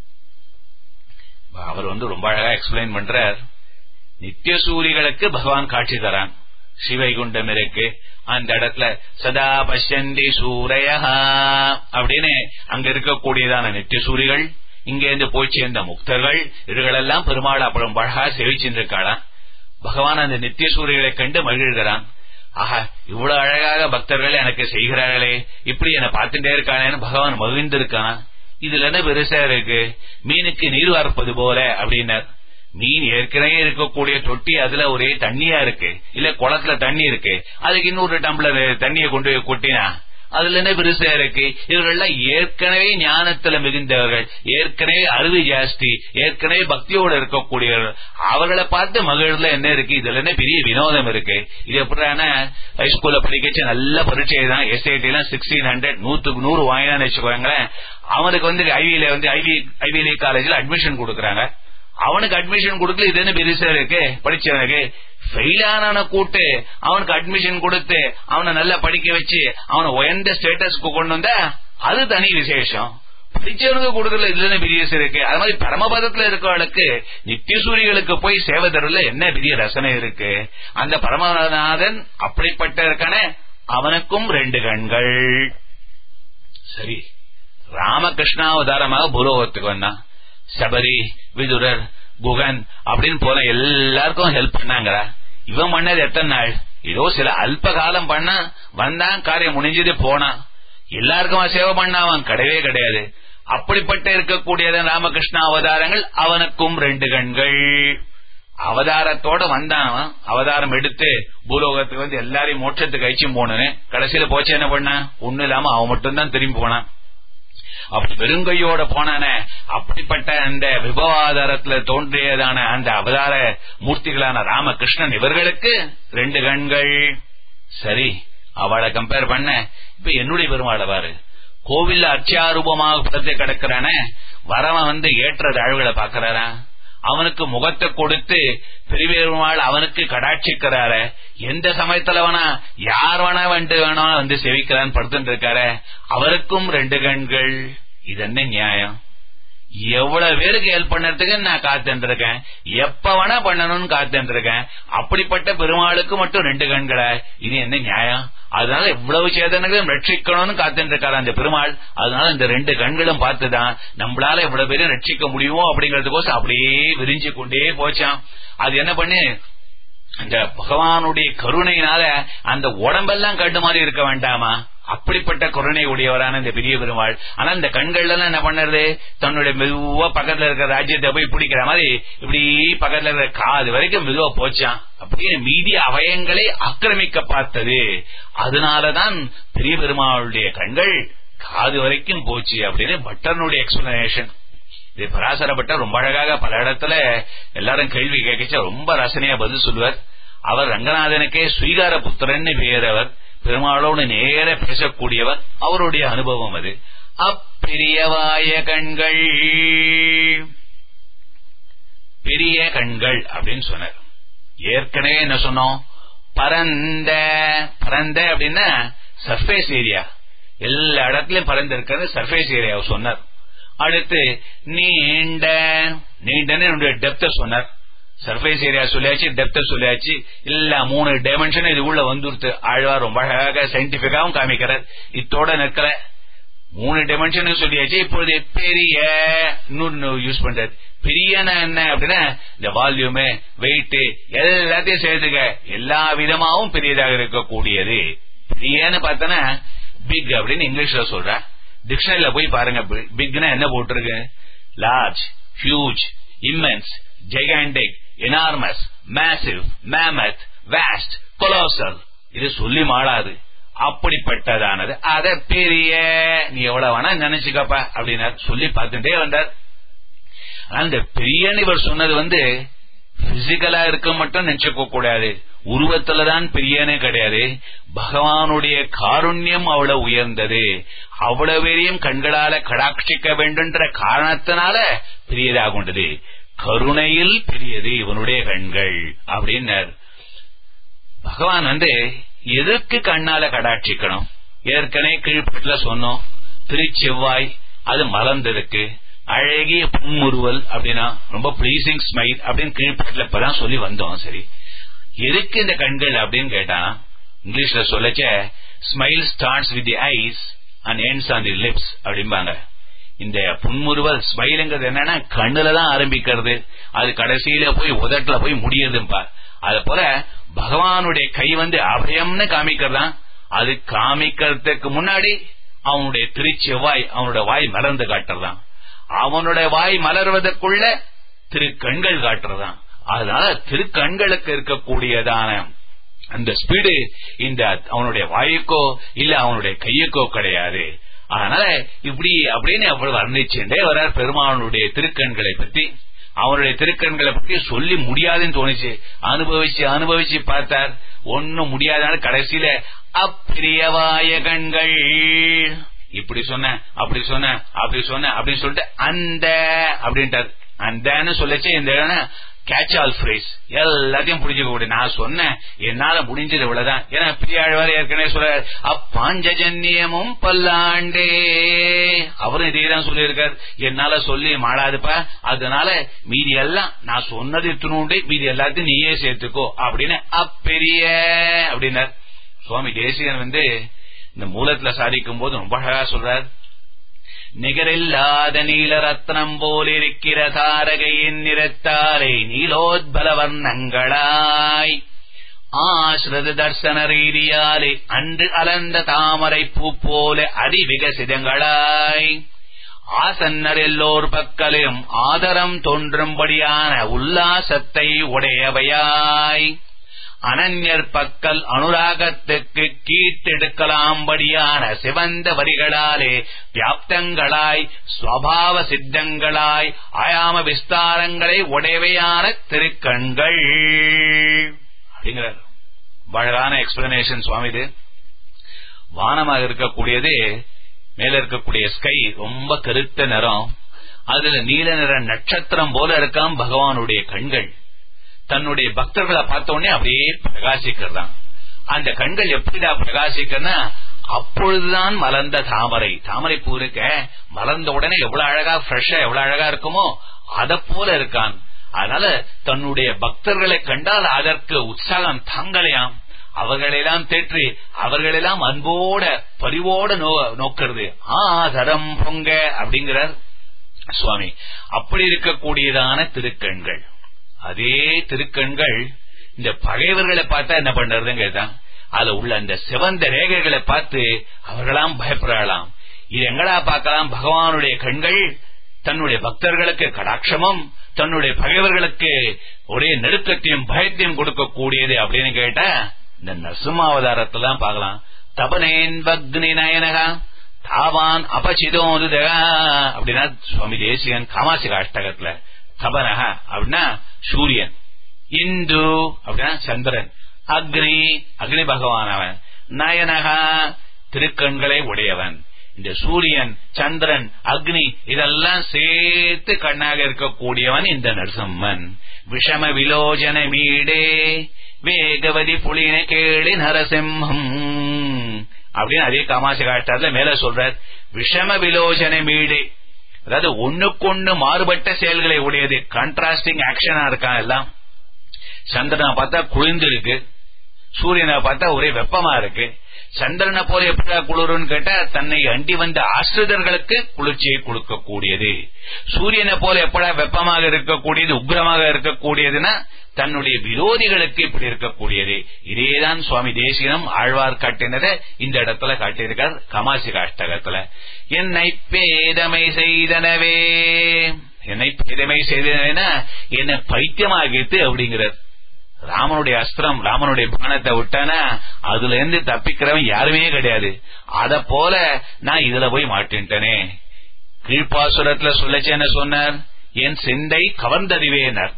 அவர் வந்து ரொம்ப அழகா எக்ஸ்பிளைன் பண்றார் நித்திய சூரிகளுக்கு பகவான் காட்சி தரான் சிவைகுண்டம் இருக்கு அந்த இடத்துல சதா பசந்தி சூரைய அப்படின்னு அங்க இருக்கக்கூடியதான நித்திய சூரிகள் இங்க இருந்து போய் சேர்ந்த முக்தர்கள் இவர்களெல்லாம் பெருமாள் அப்புறம் அழகா செவிச்சிருக்காளாம் பகவான் அந்த நித்திய சூரியர்களை கண்டு மகிழ்கிறான் ஆஹா இவ்வளவு அழகாக பக்தர்கள் எனக்கு செய்கிறார்களே இப்படி என்ன பார்த்துட்டே இருக்கானேன்னு பகவான் மகிழ்ந்திருக்கானா இதுல என்ன பெருசா இருக்கு மீனுக்கு நீர் வார்ப்பது போல அப்படின்னார் மீன் ஏற்கனவே இருக்கக்கூடிய தொட்டி அதுல ஒரே தண்ணியா இருக்கு இல்ல குளத்துல தண்ணி இருக்கு அதுக்கு இன்னொரு டம்ளர் தண்ணியை கொண்டு போய் கொட்டினா அதுல என்ன பெருசா இருக்கு இவர்கள்லாம் ஏற்கனவே ஞானத்துல மிகுந்தவர்கள் ஏற்கனவே அறிவு ஜாஸ்தி ஏற்கனவே பக்தியோட இருக்கக்கூடியவர்கள் அவர்களை பார்த்து மகிழ்ல என்ன இருக்கு இதுல என்ன பெரிய வினோதம் இருக்கு இது எப்படின்னா ஹைஸ்கூல்ல படிக்கச்சு நல்ல பரீட்சை தான் எஸ்ஐடி எல்லாம் சிக்ஸ்டீன் ஹண்ட்ரட் நூத்துக்கு நூறு வாங்கினான்னு வச்சுக்கோங்களேன் அவனுக்கு வந்து ஐவியில வந்து ஐவி ஐவிஎல்ஐ காலேஜ்ல அட்மிஷன் கொடுக்கறாங்க அவனுக்கு அட்மிஷன் கொடுக்கல இது என்ன பெருசா இருக்கு படிச்சவனுக்கு ஃபெயிலான கூட்டு அவனுக்கு அட்மிஷன் கொடுத்து அவனை நல்லா படிக்க வச்சு அவனை உயர்ந்த ஸ்டேட்டஸ்க்கு கொண்டு வந்தா அது தனி விசேஷம் படிச்சவனுக்கு கொடுக்கறதுல இதுல பெரிய இருக்கு அது மாதிரி பரமபதத்துல இருக்கவளுக்கு நித்தியசூரிகளுக்கு போய் சேவை தரல என்ன பெரிய ரசனை இருக்கு அந்த பரமநாதன் அப்படிப்பட்ட இருக்கான அவனுக்கும் ரெண்டு கண்கள் சரி ராமகிருஷ்ணாவதாரமாக பூலோகத்துக்கு வந்தான் சபரி விதுரர் குகன் அப்படின்னு போன எல்லாருக்கும் ஹெல்ப் பண்ணாங்களா இவன் பண்ணது எத்தனை நாள் ஏதோ சில அல்ப காலம் பண்ண வந்தான் காரியம் முடிஞ்சது போனான் எல்லாருக்கும் சேவை பண்ண அவன் கிடையவே கிடையாது அப்படிப்பட்ட இருக்கக்கூடியது ராமகிருஷ்ண அவதாரங்கள் அவனுக்கும் ரெண்டு கண்கள் அவதாரத்தோட வந்தான் அவன் அவதாரம் எடுத்து பூலோகத்துக்கு வந்து எல்லாரையும் மோட்சத்துக்கு அழிச்சும் போனேன்னு கடைசியில போச்சு என்ன பண்ண ஒண்ணு இல்லாம அவன் மட்டும்தான் திரும்பி போனான் அப்படி பெருங்கையோட போனானே அப்படிப்பட்ட அந்த விபவாதாரத்துல தோன்றியதான அந்த அவதார மூர்த்திகளான ராமகிருஷ்ணன் இவர்களுக்கு ரெண்டு கண்கள் சரி அவளை கம்பேர் பண்ண இப்ப என்னுடைய பெருமாளை பாரு கோவில்ல அர்ச்சியாரூபமாக படத்தை கிடக்கிறானே வரவன் வந்து ஏற்ற தாழ்வுகளை பாக்கிறாரா அவனுக்கு முகத்தை கொடுத்து பெரியபெருமாள் அவனுக்கு கடாட்சிக்கிறார எந்த சமயத்துல வேணா யார் வேணா வந்து வேணா வந்து செவிக்கிறான்னு படுத்துட்டு இருக்காரு அவருக்கும் ரெண்டு கண்கள் இது என்ன நியாயம் எவ்வளவு பேருக்கு ஹெல்ப் பண்ணறதுக்கு நான் காத்துட்டு இருக்கேன் எப்ப வேணா பண்ணணும்னு காத்துட்டு இருக்கேன் அப்படிப்பட்ட பெருமாளுக்கு மட்டும் ரெண்டு கண்களை இது என்ன நியாயம் அதனால இவ்வளவு சேதனைகளும் ரட்சிக்கணும்னு காத்துட்டு இருக்காரு அந்த பெருமாள் அதனால இந்த ரெண்டு கண்களும் பார்த்துதான் நம்மளால இவ்வளவு பேரும் ரட்சிக்க முடியுமோ அப்படிங்கறதுக்கோசம் அப்படியே விரிஞ்சு கொண்டே போச்சான் அது என்ன பண்ணு அந்த பகவானுடைய கருணையினால அந்த உடம்பெல்லாம் கண்டு மாதிரி இருக்க வேண்டாமா அப்படிப்பட்ட கருணை உடையவரான இந்த பெரிய பெருமாள் ஆனா இந்த கண்கள்ல எல்லாம் என்ன பண்ணுறது தன்னுடைய மெதுவா பக்கத்துல இருக்கிற ராஜ்யத்தை போய் பிடிக்கிற மாதிரி இப்படி பக்கத்துல இருக்கிற காது வரைக்கும் மெதுவா போச்சான் அப்படியே மீதி அவயங்களை ஆக்கிரமிக்க பார்த்தது அதனாலதான் பெரிய பெருமாளுடைய கண்கள் காது வரைக்கும் போச்சு அப்படின்னு பட்டனுடைய எக்ஸ்பிளனேஷன் இது பராசர பட்டர் ரொம்ப அழகாக பல இடத்துல எல்லாரும் கேள்வி கேட்கச்சா ரொம்ப ரசனையா பதில் சொல்லுவார் அவர் ரங்கநாதனுக்கே ஸ்வீகார புத்திரன்னு பேரவர் பெருமாளோடு நேர பேசக்கூடியவர் அவருடைய அனுபவம் அது அப்பெரியவாய கண்கள் பெரிய கண்கள் அப்படின்னு சொன்னார் ஏற்கனவே என்ன சொன்னோம் பரந்த பரந்த அப்படின்னா சர்ஃபேஸ் ஏரியா எல்லா இடத்துலயும் பறந்து இருக்கிறது சர்ஃபேஸ் ஏரியா சொன்னார் அடுத்து நீண்ட நீண்டன்னு என்னுடைய டெப்த சொன்னார் சர்ஃபேஸ் ஏரியா சொல்லியாச்சு டெப்த சொல்லியாச்சு இல்ல மூணு டைமென்ஷன் இது உள்ள வந்துருத்து ஆழ்வார் ரொம்ப அழகாக சயின்டிபிக்காவும் காமிக்கிறார் இத்தோட நிற்கிற மூணு டைமென்ஷன் சொல்லியாச்சு இப்பொழுது பெரிய இன்னொன்னு யூஸ் பண்றது பெரியன என்ன அப்படின்னா இந்த வால்யூமு வெயிட் எல்லாத்தையும் சேர்த்துக்க எல்லா விதமாவும் பெரியதாக இருக்கக்கூடியது பெரியன்னு பார்த்தனா பிக் அப்படின்னு இங்கிலீஷ்ல சொல்ற டிக்ஷனரியில போய் பாருங்க பிக்னா என்ன போட்டிருக்கு large huge immense gigantic enormous massive mammoth vast colossal இது சொல்லி மாளாது அப்படிப்பட்டதானது அத பெரிய நீ எவ்வளவு வேணா நினைச்சுக்கப்பா அப்படின்னார் சொல்லி பார்த்துட்டே வந்தார் அந்த பெரியன்னு இவர் சொன்னது வந்து பிசிக்கலா இருக்க மட்டும் நினைச்சுக்க கூடாது உருவத்துலதான் பெரியனே கிடையாது பகவானுடைய காருண்யம் அவ்வளவு உயர்ந்தது அவ்வளவு பெரியும் கண்களால கடாட்சிக்க வேண்டும்ன்ற காரணத்தினால பெரியதாகுண்டது கருணையில் பெரியது இவனுடைய கண்கள் அப்படின்னார் பகவான் வந்து எதற்கு கண்ணால கடாட்சிக்கணும் ஏற்கனவே கீழ்பட்டுல சொன்னோம் திருச்செவ்வாய் அது மலர்ந்திருக்கு அழகிய புன்முறுவல் அப்படின்னா ரொம்ப பிளீசிங் ஸ்மைல் அப்படின்னு கீழ்பட்டுல இப்பதான் சொல்லி வந்தோம் சரி எதுக்கு இந்த கண்கள் அப்படின்னு கேட்டான் இங்கிலீஷ்ல சொல்லச்ச smile starts with the eyes and ends on the lips அப்படிம்பாங்க இந்த புன்முறுவல் ஸ்மைலுங்கிறது என்னன்னா கண்ணுல தான் ஆரம்பிக்கிறது அது கடைசியில போய் உதட்டுல போய் முடியுதுப்பா அது போல பகவானுடைய கை வந்து அபயம்னு காமிக்கிறதான் அது காமிக்கிறதுக்கு முன்னாடி அவனுடைய திருச்செவ்வாய் அவனுடைய வாய் மலர்ந்து காட்டுறதான் அவனுடைய வாய் மலர்வதற்குள்ள திருக்கண்கள் காட்டுறதான் அதனால திருக்கண்களுக்கு இருக்கக்கூடியதான அந்த ஸ்பீடு இந்த அவனுடைய வாயுக்கோ இல்ல அவனுடைய கையுக்கோ கிடையாது அதனால இப்படி அப்படின்னு அவ்வளவு வர்ணிச்சுட்டே வர்றார் பெருமானுடைய திருக்கண்களை பத்தி அவனுடைய திருக்கண்களை பத்தி சொல்லி முடியாதுன்னு தோணுச்சு அனுபவிச்சு அனுபவிச்சு பார்த்தார் ஒன்னும் முடியாதான கடைசியில அப்பிரியவாய கண்கள் இப்படி சொன்ன அப்படி சொன்ன அப்படி சொன்ன அப்படின்னு சொல்லிட்டு அந்த அப்படின்ட்டார் அந்தன்னு சொல்லச்சு இந்த கேட்ச் ஆல் ஃப்ரேஸ் எல்லாத்தையும் புரிஞ்சுக்க முடியும் நான் சொன்னேன் என்னால முடிஞ்சது இவ்வளவுதான் ஏன்னா பிரியாழ்வார் ஏற்கனவே சொல்ற அப்பாஞ்சஜன்யமும் பல்லாண்டே அவரும் இதே தான் சொல்லியிருக்கார் என்னால சொல்லி மாடாதுப்பா அதனால மீதி எல்லாம் நான் சொன்னது இத்தினுண்டு மீதி எல்லாத்தையும் நீயே சேர்த்துக்கோ அப்படின்னு அப்பெரிய அப்படின்னார் சுவாமி தேசிகன் வந்து இந்த மூலத்துல சாதிக்கும் போது ரொம்ப அழகா சொல்றார் நிகரில்லாத நீல ரத்னம் போலிருக்கிற தாரகையின் நிறத்தாரை நீலோத்பல வர்ணங்களாய் ஆசிரத தர்சன ரீதியாலே அன்று அலர்ந்த தாமரை பூ போல அதிவிகசிதங்களாய் ஆசன்னர் எல்லோர் பக்கலும் ஆதரம் தோன்றும்படியான உல்லாசத்தை உடையவையாய் அனன்யர் பக்கல் அனுராகத்துக்கு கீட்டெடுக்கலாம்படியான சிவந்த வரிகளாலே வியாப்தங்களாய் ஸ்வபாவ சித்தங்களாய் ஆயாம விஸ்தாரங்களை உடையவையான திருக்கண்கள் அப்படிங்கிறார் அழகான எக்ஸ்பிளனேஷன் சுவாமி இது வானமாக இருக்கக்கூடியது மேல இருக்கக்கூடிய ஸ்கை ரொம்ப கருத்த நிறம் அதுல நீல நிற நட்சத்திரம் போல இருக்காம் பகவானுடைய கண்கள் தன்னுடைய பக்தர்களை பார்த்த உடனே அப்படியே பிரகாசிக்கிறதான் அந்த கண்கள் எப்படிடா பிரகாசிக்கிறனா அப்பொழுதுதான் மலர்ந்த தாமரை தாமரை பூ இருக்க மலர்ந்த உடனே எவ்வளவு அழகா ஃப்ரெஷ்ஷா எவ்வளவு அழகா இருக்குமோ அத போல இருக்கான் அதனால தன்னுடைய பக்தர்களை கண்டால் அதற்கு உற்சாகம் தாங்கலையாம் அவர்களெல்லாம் தேற்றி அவர்களெல்லாம் அன்போட பரிவோட நோக்கிறது ஆதரம் பொங்க அப்படிங்கிறார் சுவாமி அப்படி இருக்கக்கூடியதான திருக்கண்கள் அதே திருக்கண்கள் இந்த பகைவர்களை பார்த்தா என்ன பண்றதுன்னு கேட்டான் அதுல உள்ள அந்த சிவந்த ரேகைகளை பார்த்து அவர்களாம் பயப்படலாம் இது எங்கடா பார்க்கலாம் பகவானுடைய கண்கள் தன்னுடைய பக்தர்களுக்கு கடாட்சமும் தன்னுடைய பகைவர்களுக்கு ஒரே நெருக்கத்தையும் பயத்தையும் கொடுக்கக்கூடியது அப்படின்னு கேட்டா இந்த நரசிம்மாவதாரத்துல பார்க்கலாம் தபனேன் பக்னி நயனகா தாவான் அபசிதோதுதகா அப்படின்னா சுவாமி தேசியன் காமாசிக அஷ்டகத்துல தபனக அப்படின்னா சூரியன் இந்து அப்படின்னா சந்திரன் அக்னி அக்னி பகவான் அவன் நயனகா திருக்கண்களை உடையவன் இந்த சூரியன் சந்திரன் அக்னி இதெல்லாம் சேர்த்து கண்ணாக இருக்கக்கூடியவன் இந்த நரசிம்மன் விஷம விலோஜன மீடே வேகவதி புலின கேளி நரசிம்மம் அப்படின்னு அதே காமாசி காட்டாதுல மேல சொல்றார் விஷம விலோஜன மீடே அதாவது ஒண்ணுக்கொண்ணு மாறுபட்ட செயல்களை உடையது கான்ட்ராஸ்டிங் ஆக்ஷனா இருக்கான் எல்லாம் சந்திரனை பார்த்தா குளிர்ந்து இருக்கு சூரியனை பார்த்தா ஒரே வெப்பமா இருக்கு சந்திரனை போல எப்படா குளிருன்னு கேட்டா தன்னை அண்டி வந்த ஆசிரியர்களுக்கு குளிர்ச்சியை கொடுக்கக்கூடியது சூரியனை போல எப்படா வெப்பமாக இருக்கக்கூடியது உக்ரமாக இருக்கக்கூடியதுன்னா தன்னுடைய விரோதிகளுக்கு இப்படி இருக்கக்கூடியது இதேதான் சுவாமி தேசிகனம் ஆழ்வார் காட்டினதை இந்த இடத்துல காட்டியிருக்கார் கமாசி காஷ்டகத்துல என்னை பேதமை செய்தனவே என்னை பேதமை செய்தனவேனா என்ன பைத்தியமாகிட்டு அப்படிங்கிறார் ராமனுடைய அஸ்திரம் ராமனுடைய பானத்தை விட்டானா அதுல இருந்து தப்பிக்கிறவன் யாருமே கிடையாது அத போல நான் இதுல போய் மாட்டின்ட்டனே கீழ்ப்பாசுரத்துல சொல்லச்சு என்ன சொன்னார் என் சிந்தை கவர்ந்தறிவேனர்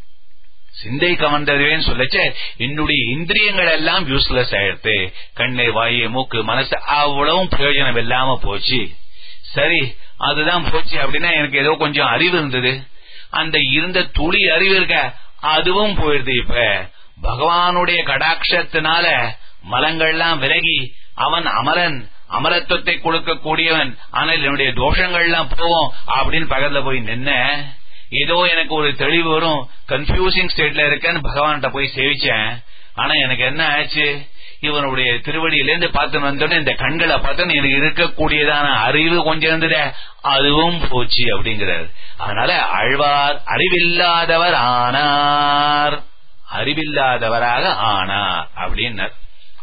சிந்தை கவர்ந்தறிவேன்னு சொல்லச்ச என்னுடைய இந்திரியங்கள் எல்லாம் யூஸ்லெஸ் ஆயிடுத்து கண்ணை வாயு மூக்கு மனசு அவ்வளவும் பிரயோஜனம் இல்லாம போச்சு சரி அதுதான் போச்சு அப்படின்னா எனக்கு ஏதோ கொஞ்சம் அறிவு இருந்தது அந்த இருந்த துளி அறிவு இருக்க அதுவும் போயிடுது இப்ப பகவானுடைய கடாட்சத்தினால மலங்கள்லாம் விலகி அவன் அமரன் அமரத்துவத்தை கொடுக்கக்கூடியவன் ஆனால் என்னுடைய தோஷங்கள்லாம் போவோம் அப்படின்னு பக்கத்துல போய் நின்ன ஏதோ எனக்கு ஒரு தெளிவு வரும் கன்ஃபியூசிங் ஸ்டேட்ல இருக்கேன்னு பகவான்கிட்ட போய் சேவிச்சேன் ஆனா எனக்கு என்ன ஆச்சு இவனுடைய திருவடியிலேருந்து பார்த்து வந்தோடனே இந்த கண்களை பார்த்தோன்னு எனக்கு இருக்கக்கூடியதான அறிவு கொஞ்சம் இருந்தத அதுவும் போச்சு அப்படிங்கிறார் அதனால ஆழ்வார் அறிவில்லாதவர் ஆனார் அறிவில்லாதவராக ஆனார் அப்படின்னார்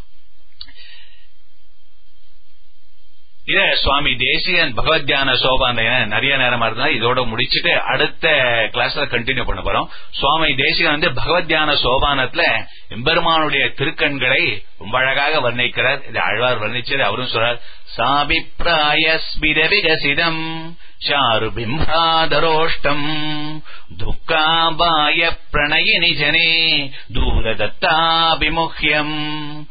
இத சுவாமி தேசியன் பகவத்யான சோபான நிறைய நேரமா இருந்தா இதோட முடிச்சுட்டு அடுத்த கிளாஸ்ல கண்டினியூ பண்ண போறோம் சுவாமி தேசிகன் வந்து பகவத்யான சோபானத்துல எம்பெருமானுடைய திருக்கண்களை ரொம்ப அழகாக வர்ணிக்கிறார் இது அழ்வார் வர்ணிச்சது அவரும் சொல்றார் சாபிப்பிராயஸ்மித விகசிதம் சாரு பிம்பாதரோஷ்டம் துக்காபாய பிரணயினி ஜனே தூரதத்தாபிமுஹ்யம்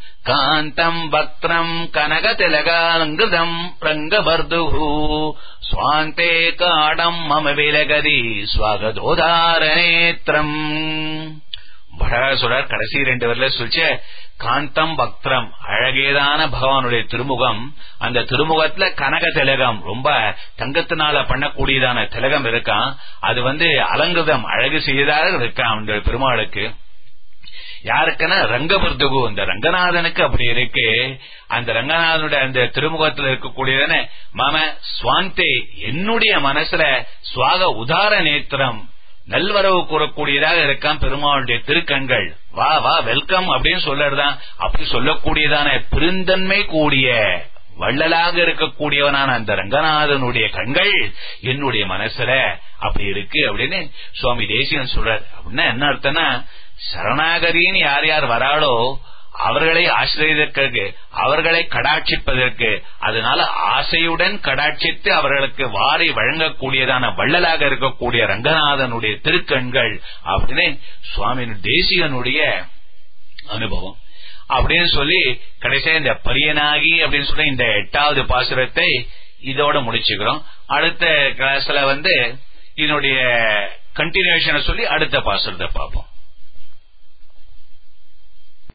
காந்தம் வக்திரம் கனகதிலகாங்கிருதம் ரங்கபர்துः சுவாந்தே காடம் மம விலகதி ஸ்வாகதோதார நேத்திரம் சொல்றார் கடைசி ரெண்டு வரல சொல்லிச்ச காந்தம் பக்திரம் அழகேதான பகவானுடைய திருமுகம் அந்த திருமுகத்துல கனக திலகம் ரொம்ப தங்கத்தினால பண்ணக்கூடியதான திலகம் இருக்கான் அது வந்து அலங்கிருதம் அழகு செய்ததாக இருக்கான் அந்த பெருமாளுக்கு யாருக்குன்னா ரங்கபர்துகு இந்த ரங்கநாதனுக்கு அப்படி இருக்கு அந்த ரங்கநாதனுடைய அந்த திருமுகத்தில் இருக்கக்கூடியதான மம சுவாந்தே என்னுடைய மனசுல சுவாக உதார நேத்திரம் நல்வரவு கூறக்கூடியதாக இருக்கான் பெருமாளுடைய திருக்கண்கள் வா வா வெல்கம் அப்படின்னு சொல்லறதான் அப்படி சொல்லக்கூடியதான பெருந்தன்மை கூடிய வள்ளலாக இருக்கக்கூடியவனான அந்த ரங்கநாதனுடைய கண்கள் என்னுடைய மனசுல அப்படி இருக்கு அப்படின்னு சுவாமி தேசியன் சொல்றார் அப்படின்னா என்ன அர்த்தம்னா சரணாகதின்னு யார் யார் வராளோ அவர்களை ஆசிரியதற்கு அவர்களை கடாட்சிப்பதற்கு அதனால ஆசையுடன் கடாட்சித்து அவர்களுக்கு வாரி வழங்கக்கூடியதான வள்ளலாக இருக்கக்கூடிய ரங்கநாதனுடைய திருக்கண்கள் அப்படின்னு சுவாமி தேசிகனுடைய அனுபவம் அப்படின்னு சொல்லி கடைசியா இந்த பரியனாகி அப்படின்னு சொல்லி இந்த எட்டாவது பாசுரத்தை இதோட முடிச்சுக்கிறோம் அடுத்த கிளாஸ்ல வந்து இதனுடைய கண்டினியூஷனை சொல்லி அடுத்த பாசுரத்தை பார்ப்போம்